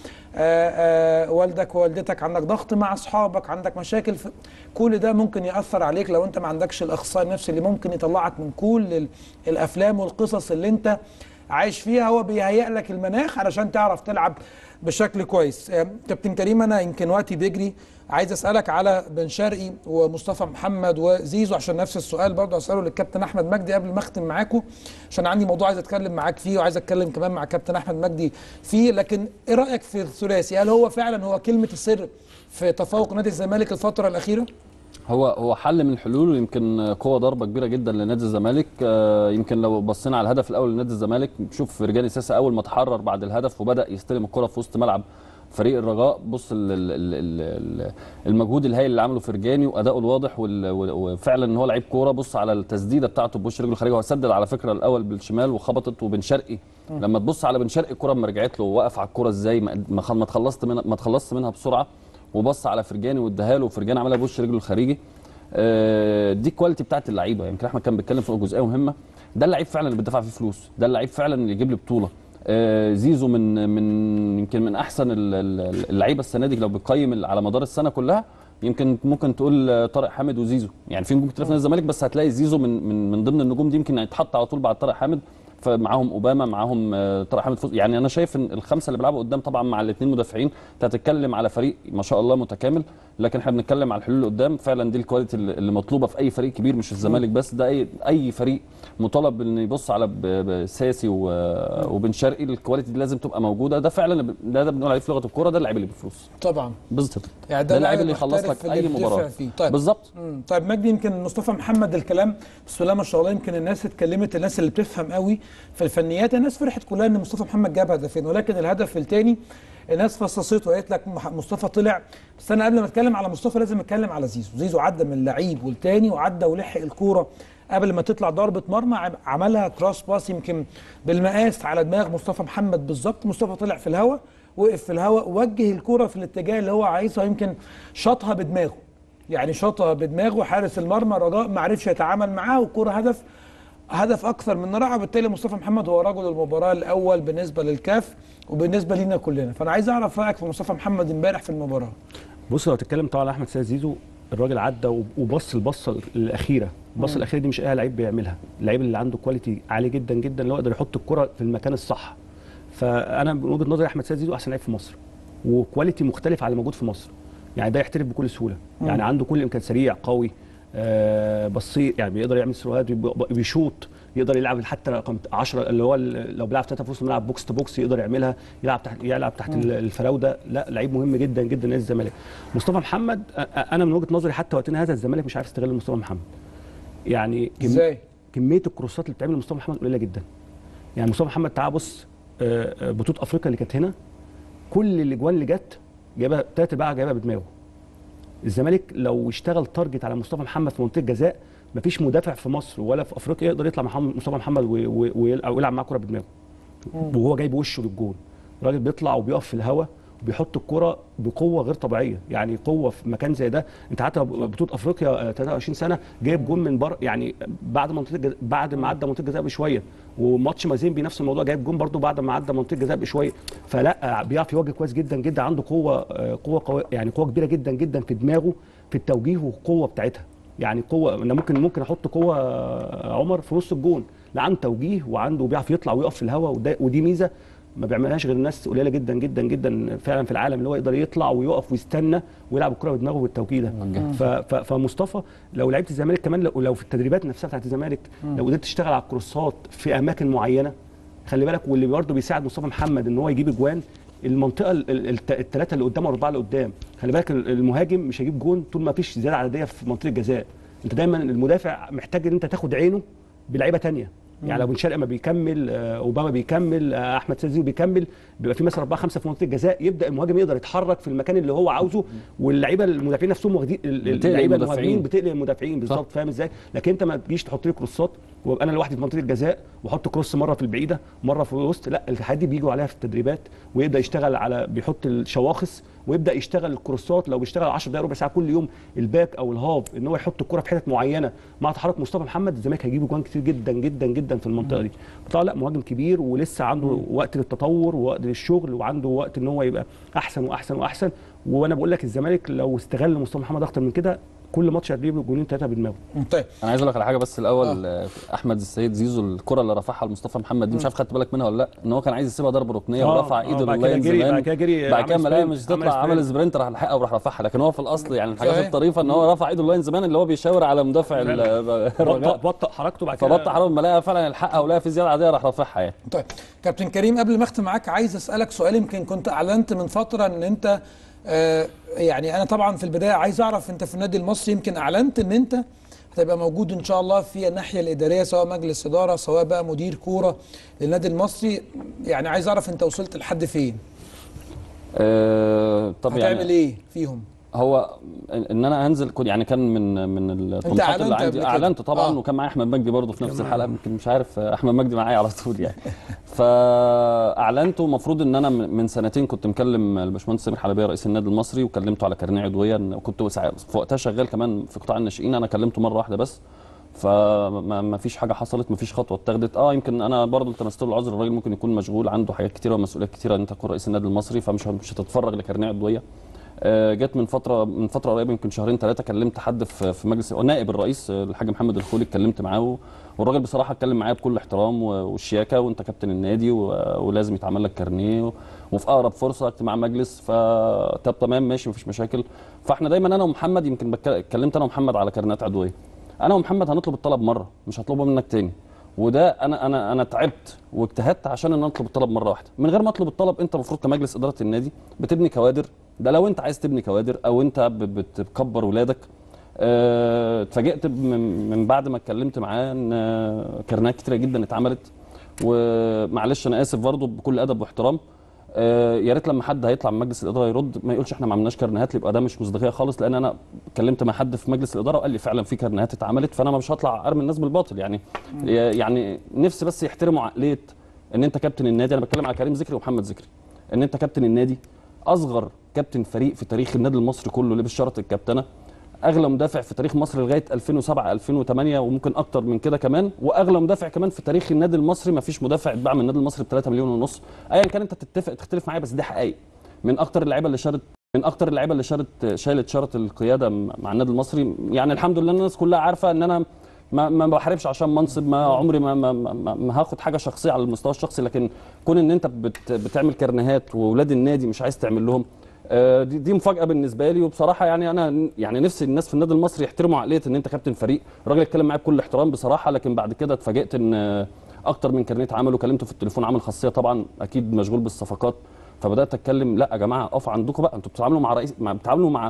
آه، والدك ووالدتك عندك ضغط مع اصحابك عندك مشاكل في كل ده ممكن ياثر عليك لو انت ما عندكش الاخصائي النفسي اللي ممكن يطلعك من كل ال- الافلام والقصص اللي انت عايش فيها هو بيهيئ لك المناخ علشان تعرف تلعب بشكل كويس آه، كابتن كريم انا يمكن وقتي بيجري عايز اسالك على بن شرقي ومصطفى محمد وزيزو عشان نفس السؤال برضه اساله للكابتن احمد مجدي قبل ما اختم معاكم عشان عندي موضوع عايز اتكلم معاك فيه وعايز اتكلم كمان مع كابتن احمد مجدي فيه لكن ايه رايك في الثلاثي هل هو فعلا هو كلمه السر في تفوق نادي الزمالك الفتره الاخيره هو هو حل من الحلول ويمكن قوه ضربه كبيره جدا لنادي الزمالك آه، يمكن لو بصينا على الهدف الاول لنادي الزمالك شوف فرجاني ساسا اول ما اتحرر بعد الهدف وبدا يستلم الكره في وسط ملعب فريق الرجاء بص ال- ال- ال- ال- ال- المجهود الهائل اللي عمله فرجاني واداؤه الواضح وال- وال- وفعلا ان هو لعيب كوره بص على التسديده بتاعته بوش رجله الخارجي هو سدد على فكره الاول بالشمال وخبطت وبن شرقي لما تبص على بن شرقي الكره لما رجعت له وقف على الكره ازاي ما ما خل- ما اتخلصت منها ما اتخلصت منها بسرعه وبص على فرجاني واداها له وفرجاني عملها بوش رجله الخارجي آه، دي الكواليتي بتاعت اللعيبه يمكن احمد كان بيتكلم في جزئيه مهمه ده اللعيب فعلا اللي بتدفع فيه فلوس ده اللعيب فعلا اللي يجيب لي بطوله آه، زيزو من من يمكن من احسن ال- ال- اللعيبه السنه دي لو بتقيم على مدار السنه كلها يمكن ممكن تقول آه، طارق حامد وزيزو يعني في نجوم كتير في نادي الزمالك بس هتلاقي زيزو من من من ضمن النجوم دي يمكن يتحط على طول بعد طارق حامد فمعاهم اوباما معاهم آه، طارق حامد فوز يعني انا شايف ان الخمسه اللي بيلعبوا قدام طبعا مع الاثنين مدافعين انت هتتكلم على فريق ما شاء الله متكامل لكن احنا بنتكلم على الحلول اللي قدام فعلا دي الكواليتي اللي اللي مطلوبه في اي فريق كبير مش الزمالك بس ده اي اي فريق مطالب ان يبص على ب- ب- ساسي و- وبن شرقي الكواليتي دي لازم تبقى موجوده ده فعلا اللي ب- ده, ده بنقول عليه في لغه الكوره ده اللعيب اللي بفلوس طبعا بالظبط يعني ده اللاعب لاعب اللي يخلص محترف لك اي اللي بتدفع مباراه فيه. طيب بالظبط مم. طيب مجدي يمكن مصطفى محمد الكلام بسم الله ما شاء الله يمكن الناس اتكلمت الناس اللي بتفهم قوي في الفنيات الناس فرحت كلها ان مصطفى محمد جاب هدفين ولكن الهدف الثاني الناس فصصته وقالت لك مح- مصطفى طلع بس انا قبل ما اتكلم على مصطفى لازم اتكلم على زيزو زيزو عدى من لعيب والتاني وعدى ولحق الكوره قبل ما تطلع ضربه مرمى عم- عملها كروس باس يمكن بالمقاس على دماغ مصطفى محمد بالظبط مصطفى طلع في الهواء وقف في الهواء وجه الكوره في الاتجاه اللي هو عايزها يمكن شاطها بدماغه يعني شاطها بدماغه حارس المرمى رجاء ما عرفش يتعامل معاه والكوره هدف هدف اكثر من رائع وبالتالي مصطفى محمد هو رجل المباراه الاول بالنسبه للكاف وبالنسبه لينا كلنا فانا عايز اعرف رايك في مصطفى محمد امبارح في المباراه بص لو تتكلم طبعا على احمد سيد زيزو الراجل عدى وب- وبص البصه الاخيره البصه الاخيره دي مش اي لعيب بيعملها اللعيب اللي عنده كواليتي عالي جدا جدا اللي هو يقدر يحط الكره في المكان الصح فانا من وجهه نظري احمد سيد زيزو احسن لعيب في مصر وكواليتي مختلف على اللي موجود في مصر يعني ده يحترف بكل سهوله يعني عنده كل الامكان سريع قوي آه بصير يعني بيقدر يعمل سروهات ويب- بيشوط يقدر يلعب حتى رقم 10 اللي هو ال- لو بيلعب ثلاثه في وسط الملعب بوكس تو بوكس يقدر يعملها يلعب تحت يلعب تحت ال- الفراوده لا لعيب مهم جدا جدا نادي الزمالك مصطفى محمد أ- أ- انا من وجهه نظري حتى وقتنا هذا الزمالك مش عارف يستغل مصطفى محمد يعني كم- ازاي كميه الكروسات اللي بتعمل مصطفى محمد قليله جدا يعني مصطفى محمد تعال بص آه، آه، بطوله افريقيا اللي كانت هنا كل الاجوان اللي جت جايبها تلات ارباعها جايبها بدماغه الزمالك لو اشتغل تارجت على مصطفى محمد في منطقه جزاء مفيش مدافع في مصر ولا في افريقيا يقدر يطلع مع محمد- مصطفى محمد وي- وي- ويلعب ويلعب معاه كره بدماغه وهو جايب وشه للجون الراجل بيطلع وبيقف في الهواء وبيحط الكرة بقوة غير طبيعية يعني قوة في مكان زي ده انت حتى بطولة افريقيا آه، 23 سنة جايب جون من بره يعني بعد منطقة الجزاء بعد ما عدى منطقة الجزاء بشوية وماتش مازيمبي نفس الموضوع جايب جون برده بعد ما عدى منطقة الجزاء بشوية فلا آه، بيعرف يواجه كويس جدا جدا عنده قوة آه، قوة قوية يعني قوة كبيرة جدا جدا في دماغه في التوجيه والقوة بتاعتها يعني قوة انا ممكن ممكن احط قوة آه، عمر في نص الجون لا عنده توجيه وعنده بيعرف يطلع ويقف في الهواء وده- ودي ميزة ما بيعملهاش غير الناس قليله جدا جدا جدا فعلا في العالم اللي هو يقدر يطلع ويقف ويستنى ويلعب الكره بدماغه بالتوكيد ده ف- ف- فمصطفى لو لعيبه الزمالك كمان لو, لو في التدريبات نفسها بتاعت الزمالك لو قدرت تشتغل على الكروسات في اماكن معينه خلي بالك واللي برضه بيساعد مصطفى محمد ان هو يجيب اجوان المنطقه الثلاثه اللي قدام والاربعه اللي قدام خلي بالك ال- المهاجم مش هيجيب جون طول ما فيش زياده عدديه في منطقه الجزاء انت دايما المدافع محتاج ان انت تاخد عينه بلعيبه تانية يعني لو بن شرقي ما بيكمل آه، اوباما بيكمل آه، احمد سيد زيزو بيكمل بيبقى في مثلا اربعه خمسه في منطقه الجزاء يبدا المهاجم يقدر يتحرك في المكان اللي هو عاوزه واللعيبه المدافعين نفسهم واخدين ال- بتقلق اللعيبه المدافعين. المهاجمين بتقلق المدافعين بالظبط فاهم ازاي لكن انت ما تجيش تحط لي كروسات وابقى انا لوحدي في منطقه الجزاء واحط كروس مره في البعيده مره في الوسط لا الحاجات دي بيجوا عليها في التدريبات ويبدا يشتغل على بيحط الشواخص ويبدا يشتغل الكروسات لو بيشتغل 10 دقائق ربع ساعه كل يوم الباك او الهاف ان هو يحط الكره في حتت معينه مع تحرك مصطفى محمد الزمالك هيجيب جوان كتير جدا جدا جدا في المنطقه دي طبعا لا مهاجم كبير ولسه عنده وقت للتطور ووقت للشغل وعنده وقت ان هو يبقى احسن واحسن واحسن وانا بقول لك الزمالك لو استغل مصطفى محمد اكتر من كده كل ماتش هتجيب جونين ثلاثه بدماغه طيب انا عايز اقول لك على حاجه بس الاول آه. احمد السيد زيزو الكره اللي رفعها لمصطفى محمد دي مش عارف خدت بالك منها ولا لا ان هو كان عايز يسيبها ضربه ركنيه آه، ورفع آه، ايده بعد كده لللاين جري- زمان بعد كده جري، بعد كده عمل ما لقاها سبرنت، مش عمل تطلع عمل سبرنت. سبرنت راح لحقها وراح رفعها لكن هو في الاصل يعني الحاجات صحيح. الطريفه ان هو رفع ايده لللاين زمان اللي هو بيشاور على مدافع ال- بطأ الرجاء بطأ حركته بعد كده فبطل حرام ما لقاها فعلا الحقها ولقاها في زياده عاديه راح رافعها يعني طيب كابتن كريم قبل ما اختم معاك عايز اسالك سؤال يمكن كنت اعلنت من فتره ان انت آه يعني انا طبعا في البدايه عايز اعرف انت في النادي المصري يمكن اعلنت ان انت هتبقى موجود ان شاء الله في الناحيه الاداريه سواء مجلس اداره سواء بقى مدير كوره للنادي المصري يعني عايز اعرف انت وصلت لحد فين آه طب هتعمل يعني ايه فيهم هو ان انا انزل كنت يعني كان من من الطموحات أعلنت اللي قبل عندي كده. اعلنت طبعا آه. وكان معايا احمد مجدي برضه في نفس الحلقه يمكن مش عارف آه، احمد مجدي معايا على طول يعني فاعلنت ومفروض ان انا من من سنتين كنت مكلم الباشمهندس سمير حلبيه رئيس النادي المصري وكلمته على كارنيه عضويه إن كنت ساعة- في وقتها شغال كمان في قطاع الناشئين انا كلمته مره واحده بس فما ما فيش حاجه حصلت ما فيش خطوه اتخذت اه يمكن انا برضه التمست له العذر الراجل ممكن يكون مشغول عنده حاجات كتيره ومسؤوليات كتيره ان انت تكون رئيس النادي المصري فمش مش هتتفرغ لكارنيه عضويه آه، جت من فتره من فتره قريبه يمكن شهرين ثلاثه كلمت حد في في مجلس نائب الرئيس آه، الحاج محمد الخولي اتكلمت معاه و- والراجل بصراحه اتكلم معايا بكل احترام و- والشياكه وانت كابتن النادي و- ولازم يتعمل لك كارنيه و- وفي اقرب فرصه اجتماع مجلس فطب تمام ماشي مفيش مشاكل فاحنا دايما انا ومحمد يمكن بتك- اتكلمت انا ومحمد على كارنات عضويه انا ومحمد هنطلب الطلب مره مش هطلبه منك تاني وده انا انا انا تعبت واجتهدت عشان ان أنا اطلب الطلب مره واحده من غير ما اطلب الطلب انت المفروض كمجلس اداره النادي بتبني كوادر ده لو انت عايز تبني كوادر او انت ب- بت- بتكبر ولادك آه، اتفاجئت من من بعد ما اتكلمت معاه ان آه، كارنات كتيره جدا اتعملت ومعلش انا اسف برضه بكل ادب واحترام آه، يا ريت لما حد هيطلع من مجلس الاداره يرد ما يقولش احنا ما عملناش كارنيهات يبقى ده مش مصداقيه خالص لان انا اتكلمت مع حد في مجلس الاداره وقال لي فعلا في كارنيهات اتعملت فانا مش هطلع ارمي الناس بالباطل يعني يعني نفسي بس يحترموا عقليه ان انت كابتن النادي انا بتكلم على كريم ذكري ومحمد ذكري ان انت كابتن النادي اصغر كابتن فريق في تاريخ النادي المصري كله لبس شاره الكابتنه اغلى مدافع في تاريخ مصر لغايه 2007 2008 وممكن اكتر من كده كمان واغلى مدافع كمان في تاريخ النادي المصري ما فيش مدافع اتباع من النادي المصري ب 3 مليون ونص ايا كان انت تتفق تختلف معايا بس دي حقائق من اكتر اللعيبه اللي شارت من اكتر اللعيبه اللي شارت شالت شاره القياده م- مع النادي المصري يعني الحمد لله الناس كلها عارفه ان انا ما ما بحاربش عشان منصب ما عمري ما ما, ما, ما هاخد حاجه شخصيه على المستوى الشخصي لكن كون ان انت بت بتعمل كرنيهات واولاد النادي مش عايز تعمل لهم آه، دي, دي مفاجاه بالنسبه لي وبصراحه يعني انا يعني نفسي الناس في النادي المصري يحترموا عقليه ان انت كابتن فريق الراجل اتكلم معايا بكل احترام بصراحه لكن بعد كده اتفاجئت ان آه، اكتر من كارنيه عمله كلمته في التليفون عامل خاصيه طبعا اكيد مشغول بالصفقات فبدات اتكلم لا يا جماعه اقف عندكم بقى انتوا بتتعاملوا مع رئيس مع بتتعاملوا مع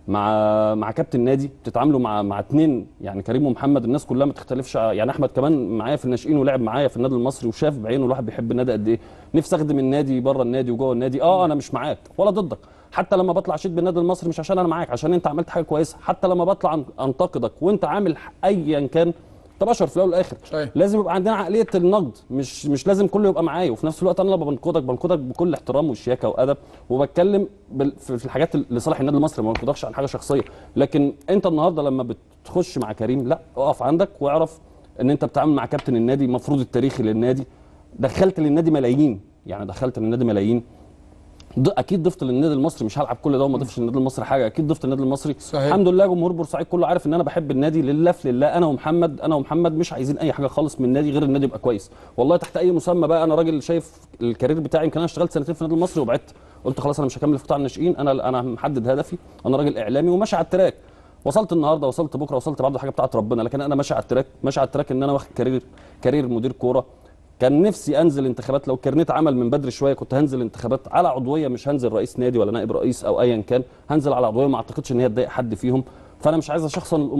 مع مع كابتن نادي بتتعاملوا مع مع اثنين يعني كريم ومحمد الناس كلها ما تختلفش ع- يعني احمد كمان معايا في الناشئين ولعب معايا في النادي المصري وشاف بعينه الواحد بيحب النادي قد ايه نفسي اخدم النادي بره النادي وجوه النادي اه انا مش معاك ولا ضدك حتى لما بطلع اشيد بالنادي المصري مش عشان انا معاك عشان انت عملت حاجه كويسه حتى لما بطلع أن- انتقدك وانت عامل ح- ايا كان انت بشر في الاول والاخر صحيح. لازم يبقى عندنا عقليه النقد مش مش لازم كله يبقى معايا وفي نفس الوقت انا لما بنقدك بنقدك بكل احترام وشياكه وادب وبتكلم بال- في في الحاجات اللي لصالح النادي المصري ما بنقدكش عن حاجه شخصيه لكن انت النهارده لما بتخش مع كريم لا اقف عندك واعرف ان انت بتتعامل مع كابتن النادي المفروض التاريخي للنادي دخلت للنادي ملايين يعني دخلت للنادي ملايين ض- اكيد ضفت للنادي المصري مش هلعب كل ده وما ضفتش للنادي المصري حاجه اكيد ضفت للنادي المصري صحيح. الحمد لله جمهور بورسعيد كله عارف ان انا بحب النادي لله في لله انا ومحمد انا ومحمد مش عايزين اي حاجه خالص من النادي غير النادي يبقى كويس والله تحت اي مسمى بقى انا راجل شايف الكارير بتاعي يمكن انا اشتغلت سنتين في النادي المصري وبعدت قلت خلاص انا مش هكمل في قطاع الناشئين انا انا محدد هدفي انا راجل اعلامي وماشي على التراك وصلت النهارده وصلت بكره وصلت بعده حاجه بتاعت ربنا لكن انا ماشي على التراك ماشي على التراك ان انا واخد كارير كارير مدير كوره كان نفسي انزل انتخابات لو كرنيت عمل من بدري شويه كنت هنزل انتخابات على عضويه مش هنزل رئيس نادي ولا نائب رئيس او ايا كان هنزل على عضويه ما اعتقدش ان هي تضايق حد فيهم فانا مش عايز اشخصن الامور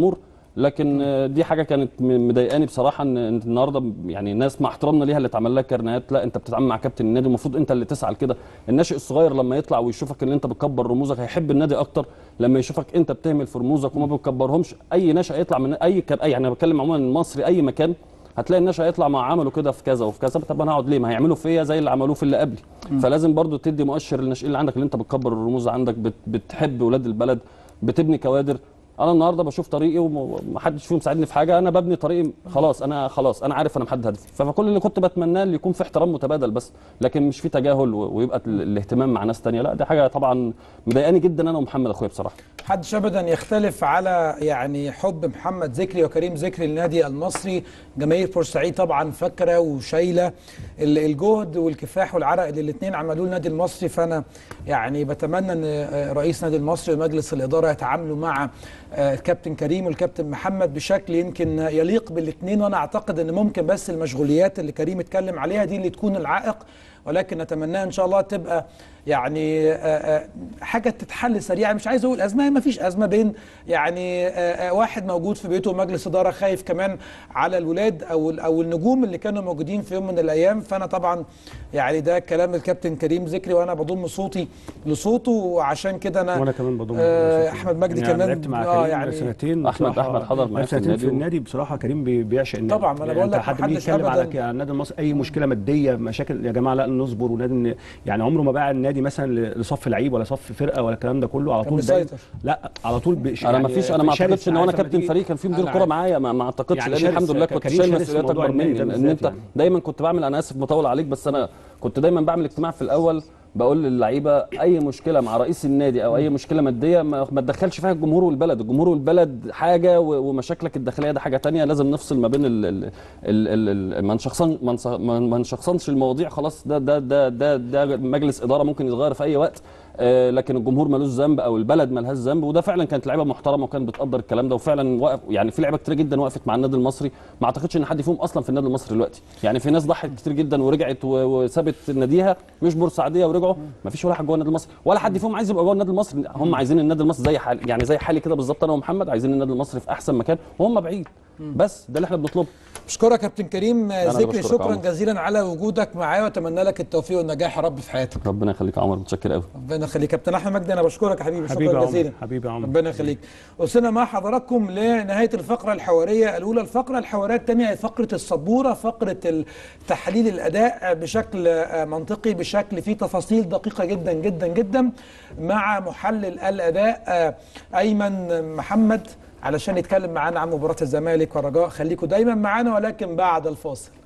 لكن آه، دي حاجه كانت م- مضايقاني بصراحه ان إن النهارده يعني ناس مع احترامنا ليها اللي اتعمل لها كارنيهات لا انت بتتعامل مع كابتن النادي المفروض انت اللي تسعى لكده الناشئ الصغير لما يطلع ويشوفك ان انت بتكبر رموزك هيحب النادي اكتر لما يشوفك انت بتهمل في رموزك وما بتكبرهمش اي ناشئ يطلع من اي كان اي يعني انا بتكلم عموما المصري اي مكان هتلاقي الناشئ يطلع مع عملوا كده في كذا وفي كذا طب انا هقعد ليه ما هيعملوا فيا زي اللي عملوه في اللي قبلي فلازم برضو تدي مؤشر للناشئين اللي عندك اللي انت بتكبر الرموز عندك بت بتحب ولاد البلد بتبني كوادر انا النهارده بشوف طريقي ومحدش فيهم مساعدني في حاجه انا ببني طريقي خلاص انا خلاص انا عارف انا محدد هدفي فكل اللي كنت بتمناه اللي يكون في احترام متبادل بس لكن مش في تجاهل و- ويبقى ال- الاهتمام مع ناس تانية لا دي حاجه طبعا مضايقاني جدا انا ومحمد اخويا بصراحه محدش ابدا يختلف على يعني حب محمد ذكري وكريم ذكري للنادي المصري جماهير بورسعيد طبعا فاكره وشايله ال- الجهد والكفاح والعرق اللي الاثنين عملوه النادي المصري فانا يعني بتمنى ان آه، رئيس نادي المصري ومجلس الاداره يتعاملوا مع آه، الكابتن كريم والكابتن محمد بشكل يمكن يليق بالاثنين وانا اعتقد ان ممكن بس المشغوليات اللي كريم اتكلم عليها دي اللي تكون العائق ولكن نتمناها ان شاء الله تبقى يعني آه، آه، حاجه تتحل سريعا مش عايز اقول ازمه ما فيش ازمه بين يعني آه، آه، واحد موجود في بيته ومجلس اداره خايف كمان على الولاد او ال- او النجوم اللي كانوا موجودين في يوم من الايام فانا طبعا يعني ده كلام الكابتن كريم ذكري وانا بضم صوتي لصوته وعشان كده انا وانا كمان بضم آه، صوتي. احمد مجدي يعني كمان لعبت مع آه، كريم يعني سنتين أحمد- بصراحة. أحمد حضر معايا في سنتين النادي في و- النادي بصراحه كريم بي- بيعشق النادي طبعاً، ما أنا يعني بقول أنت لك حد محدش بيجي يتكلم على أبداً- ك- على النادي المصري اي مشكله ماديه مشاكل يا جماعه لا نصبر ونادي يعني عمره ما باع النادي مثلا ل- لصف لعيب ولا صف فرقه ولا الكلام ده كله على كان طول دايما- مسيطر. لا على طول بيش انا ما فيش انا ما شرس، اعتقدش ان هو انا عارف لما كابتن تيجي- فريق كان في مدير أنا كوره عارف. معايا ما, ما اعتقدش يعني لان شرس- الحمد لله ك- كنت كريم شايل شرس مسؤوليات موضوع اكبر النادي مني ده ان بالذات انت يعني. دايما كنت بعمل انا اسف مطول عليك بس انا كنت دايما بعمل اجتماع في الاول بقول للعيبه اي مشكله مع رئيس النادي او اي مشكله ماديه ما, ما تدخلش فيها الجمهور والبلد الجمهور والبلد حاجه و- ومشاكلك الداخليه ده حاجه تانية لازم نفصل ما بين ال ال ال ال ال ما نشخصن ما نص- ما ما نشخصنش المواضيع خلاص ده ده ده ده ده مجلس اداره ممكن يتغير في اي وقت آه، لكن الجمهور ملوش ذنب او البلد ملهاش ذنب وده فعلا كانت لعيبه محترمه وكانت بتقدر الكلام ده وفعلا وقف يعني في لعيبه كتير جدا وقفت مع النادي المصري ما اعتقدش ان حد فيهم اصلا في النادي المصري دلوقتي يعني في ناس ضحت كتير جدا ورجعت و- وسابت ناديها مش بورسعيديه ورجعوا ما فيش ولا حد جوه النادي المصري ولا حد فيهم عايز يبقى جوه النادي المصري هم عايزين النادي المصري زي حال يعني زي حالي كده بالظبط انا ومحمد عايزين النادي المصري في احسن مكان وهم بعيد بس ده اللي احنا بنطلبه بشكرك كابتن كريم أنا ذكري بشكرك شكرا عمر. جزيلا على وجودك معايا واتمنى لك التوفيق والنجاح يا رب في حياتك ربنا يخليك يا عمر متشكر قوي ربنا يخليك كابتن احمد مجدي انا بشكرك يا حبيبي حبيبي يا شكرا عمر، جزيلا حبيبي يا عمر. ربنا يخليك وصلنا مع حضراتكم لنهايه الفقره الحواريه الاولى الفقره الحواريه الثانيه هي فقره السبوره فقره ال- تحليل الاداء بشكل آه، منطقي بشكل فيه تفاصيل دقيقه جدا جدا جدا مع محلل الاداء آه، ايمن محمد علشان يتكلم معانا عن مباراه الزمالك والرجاء خليكم دايما معانا ولكن بعد الفاصل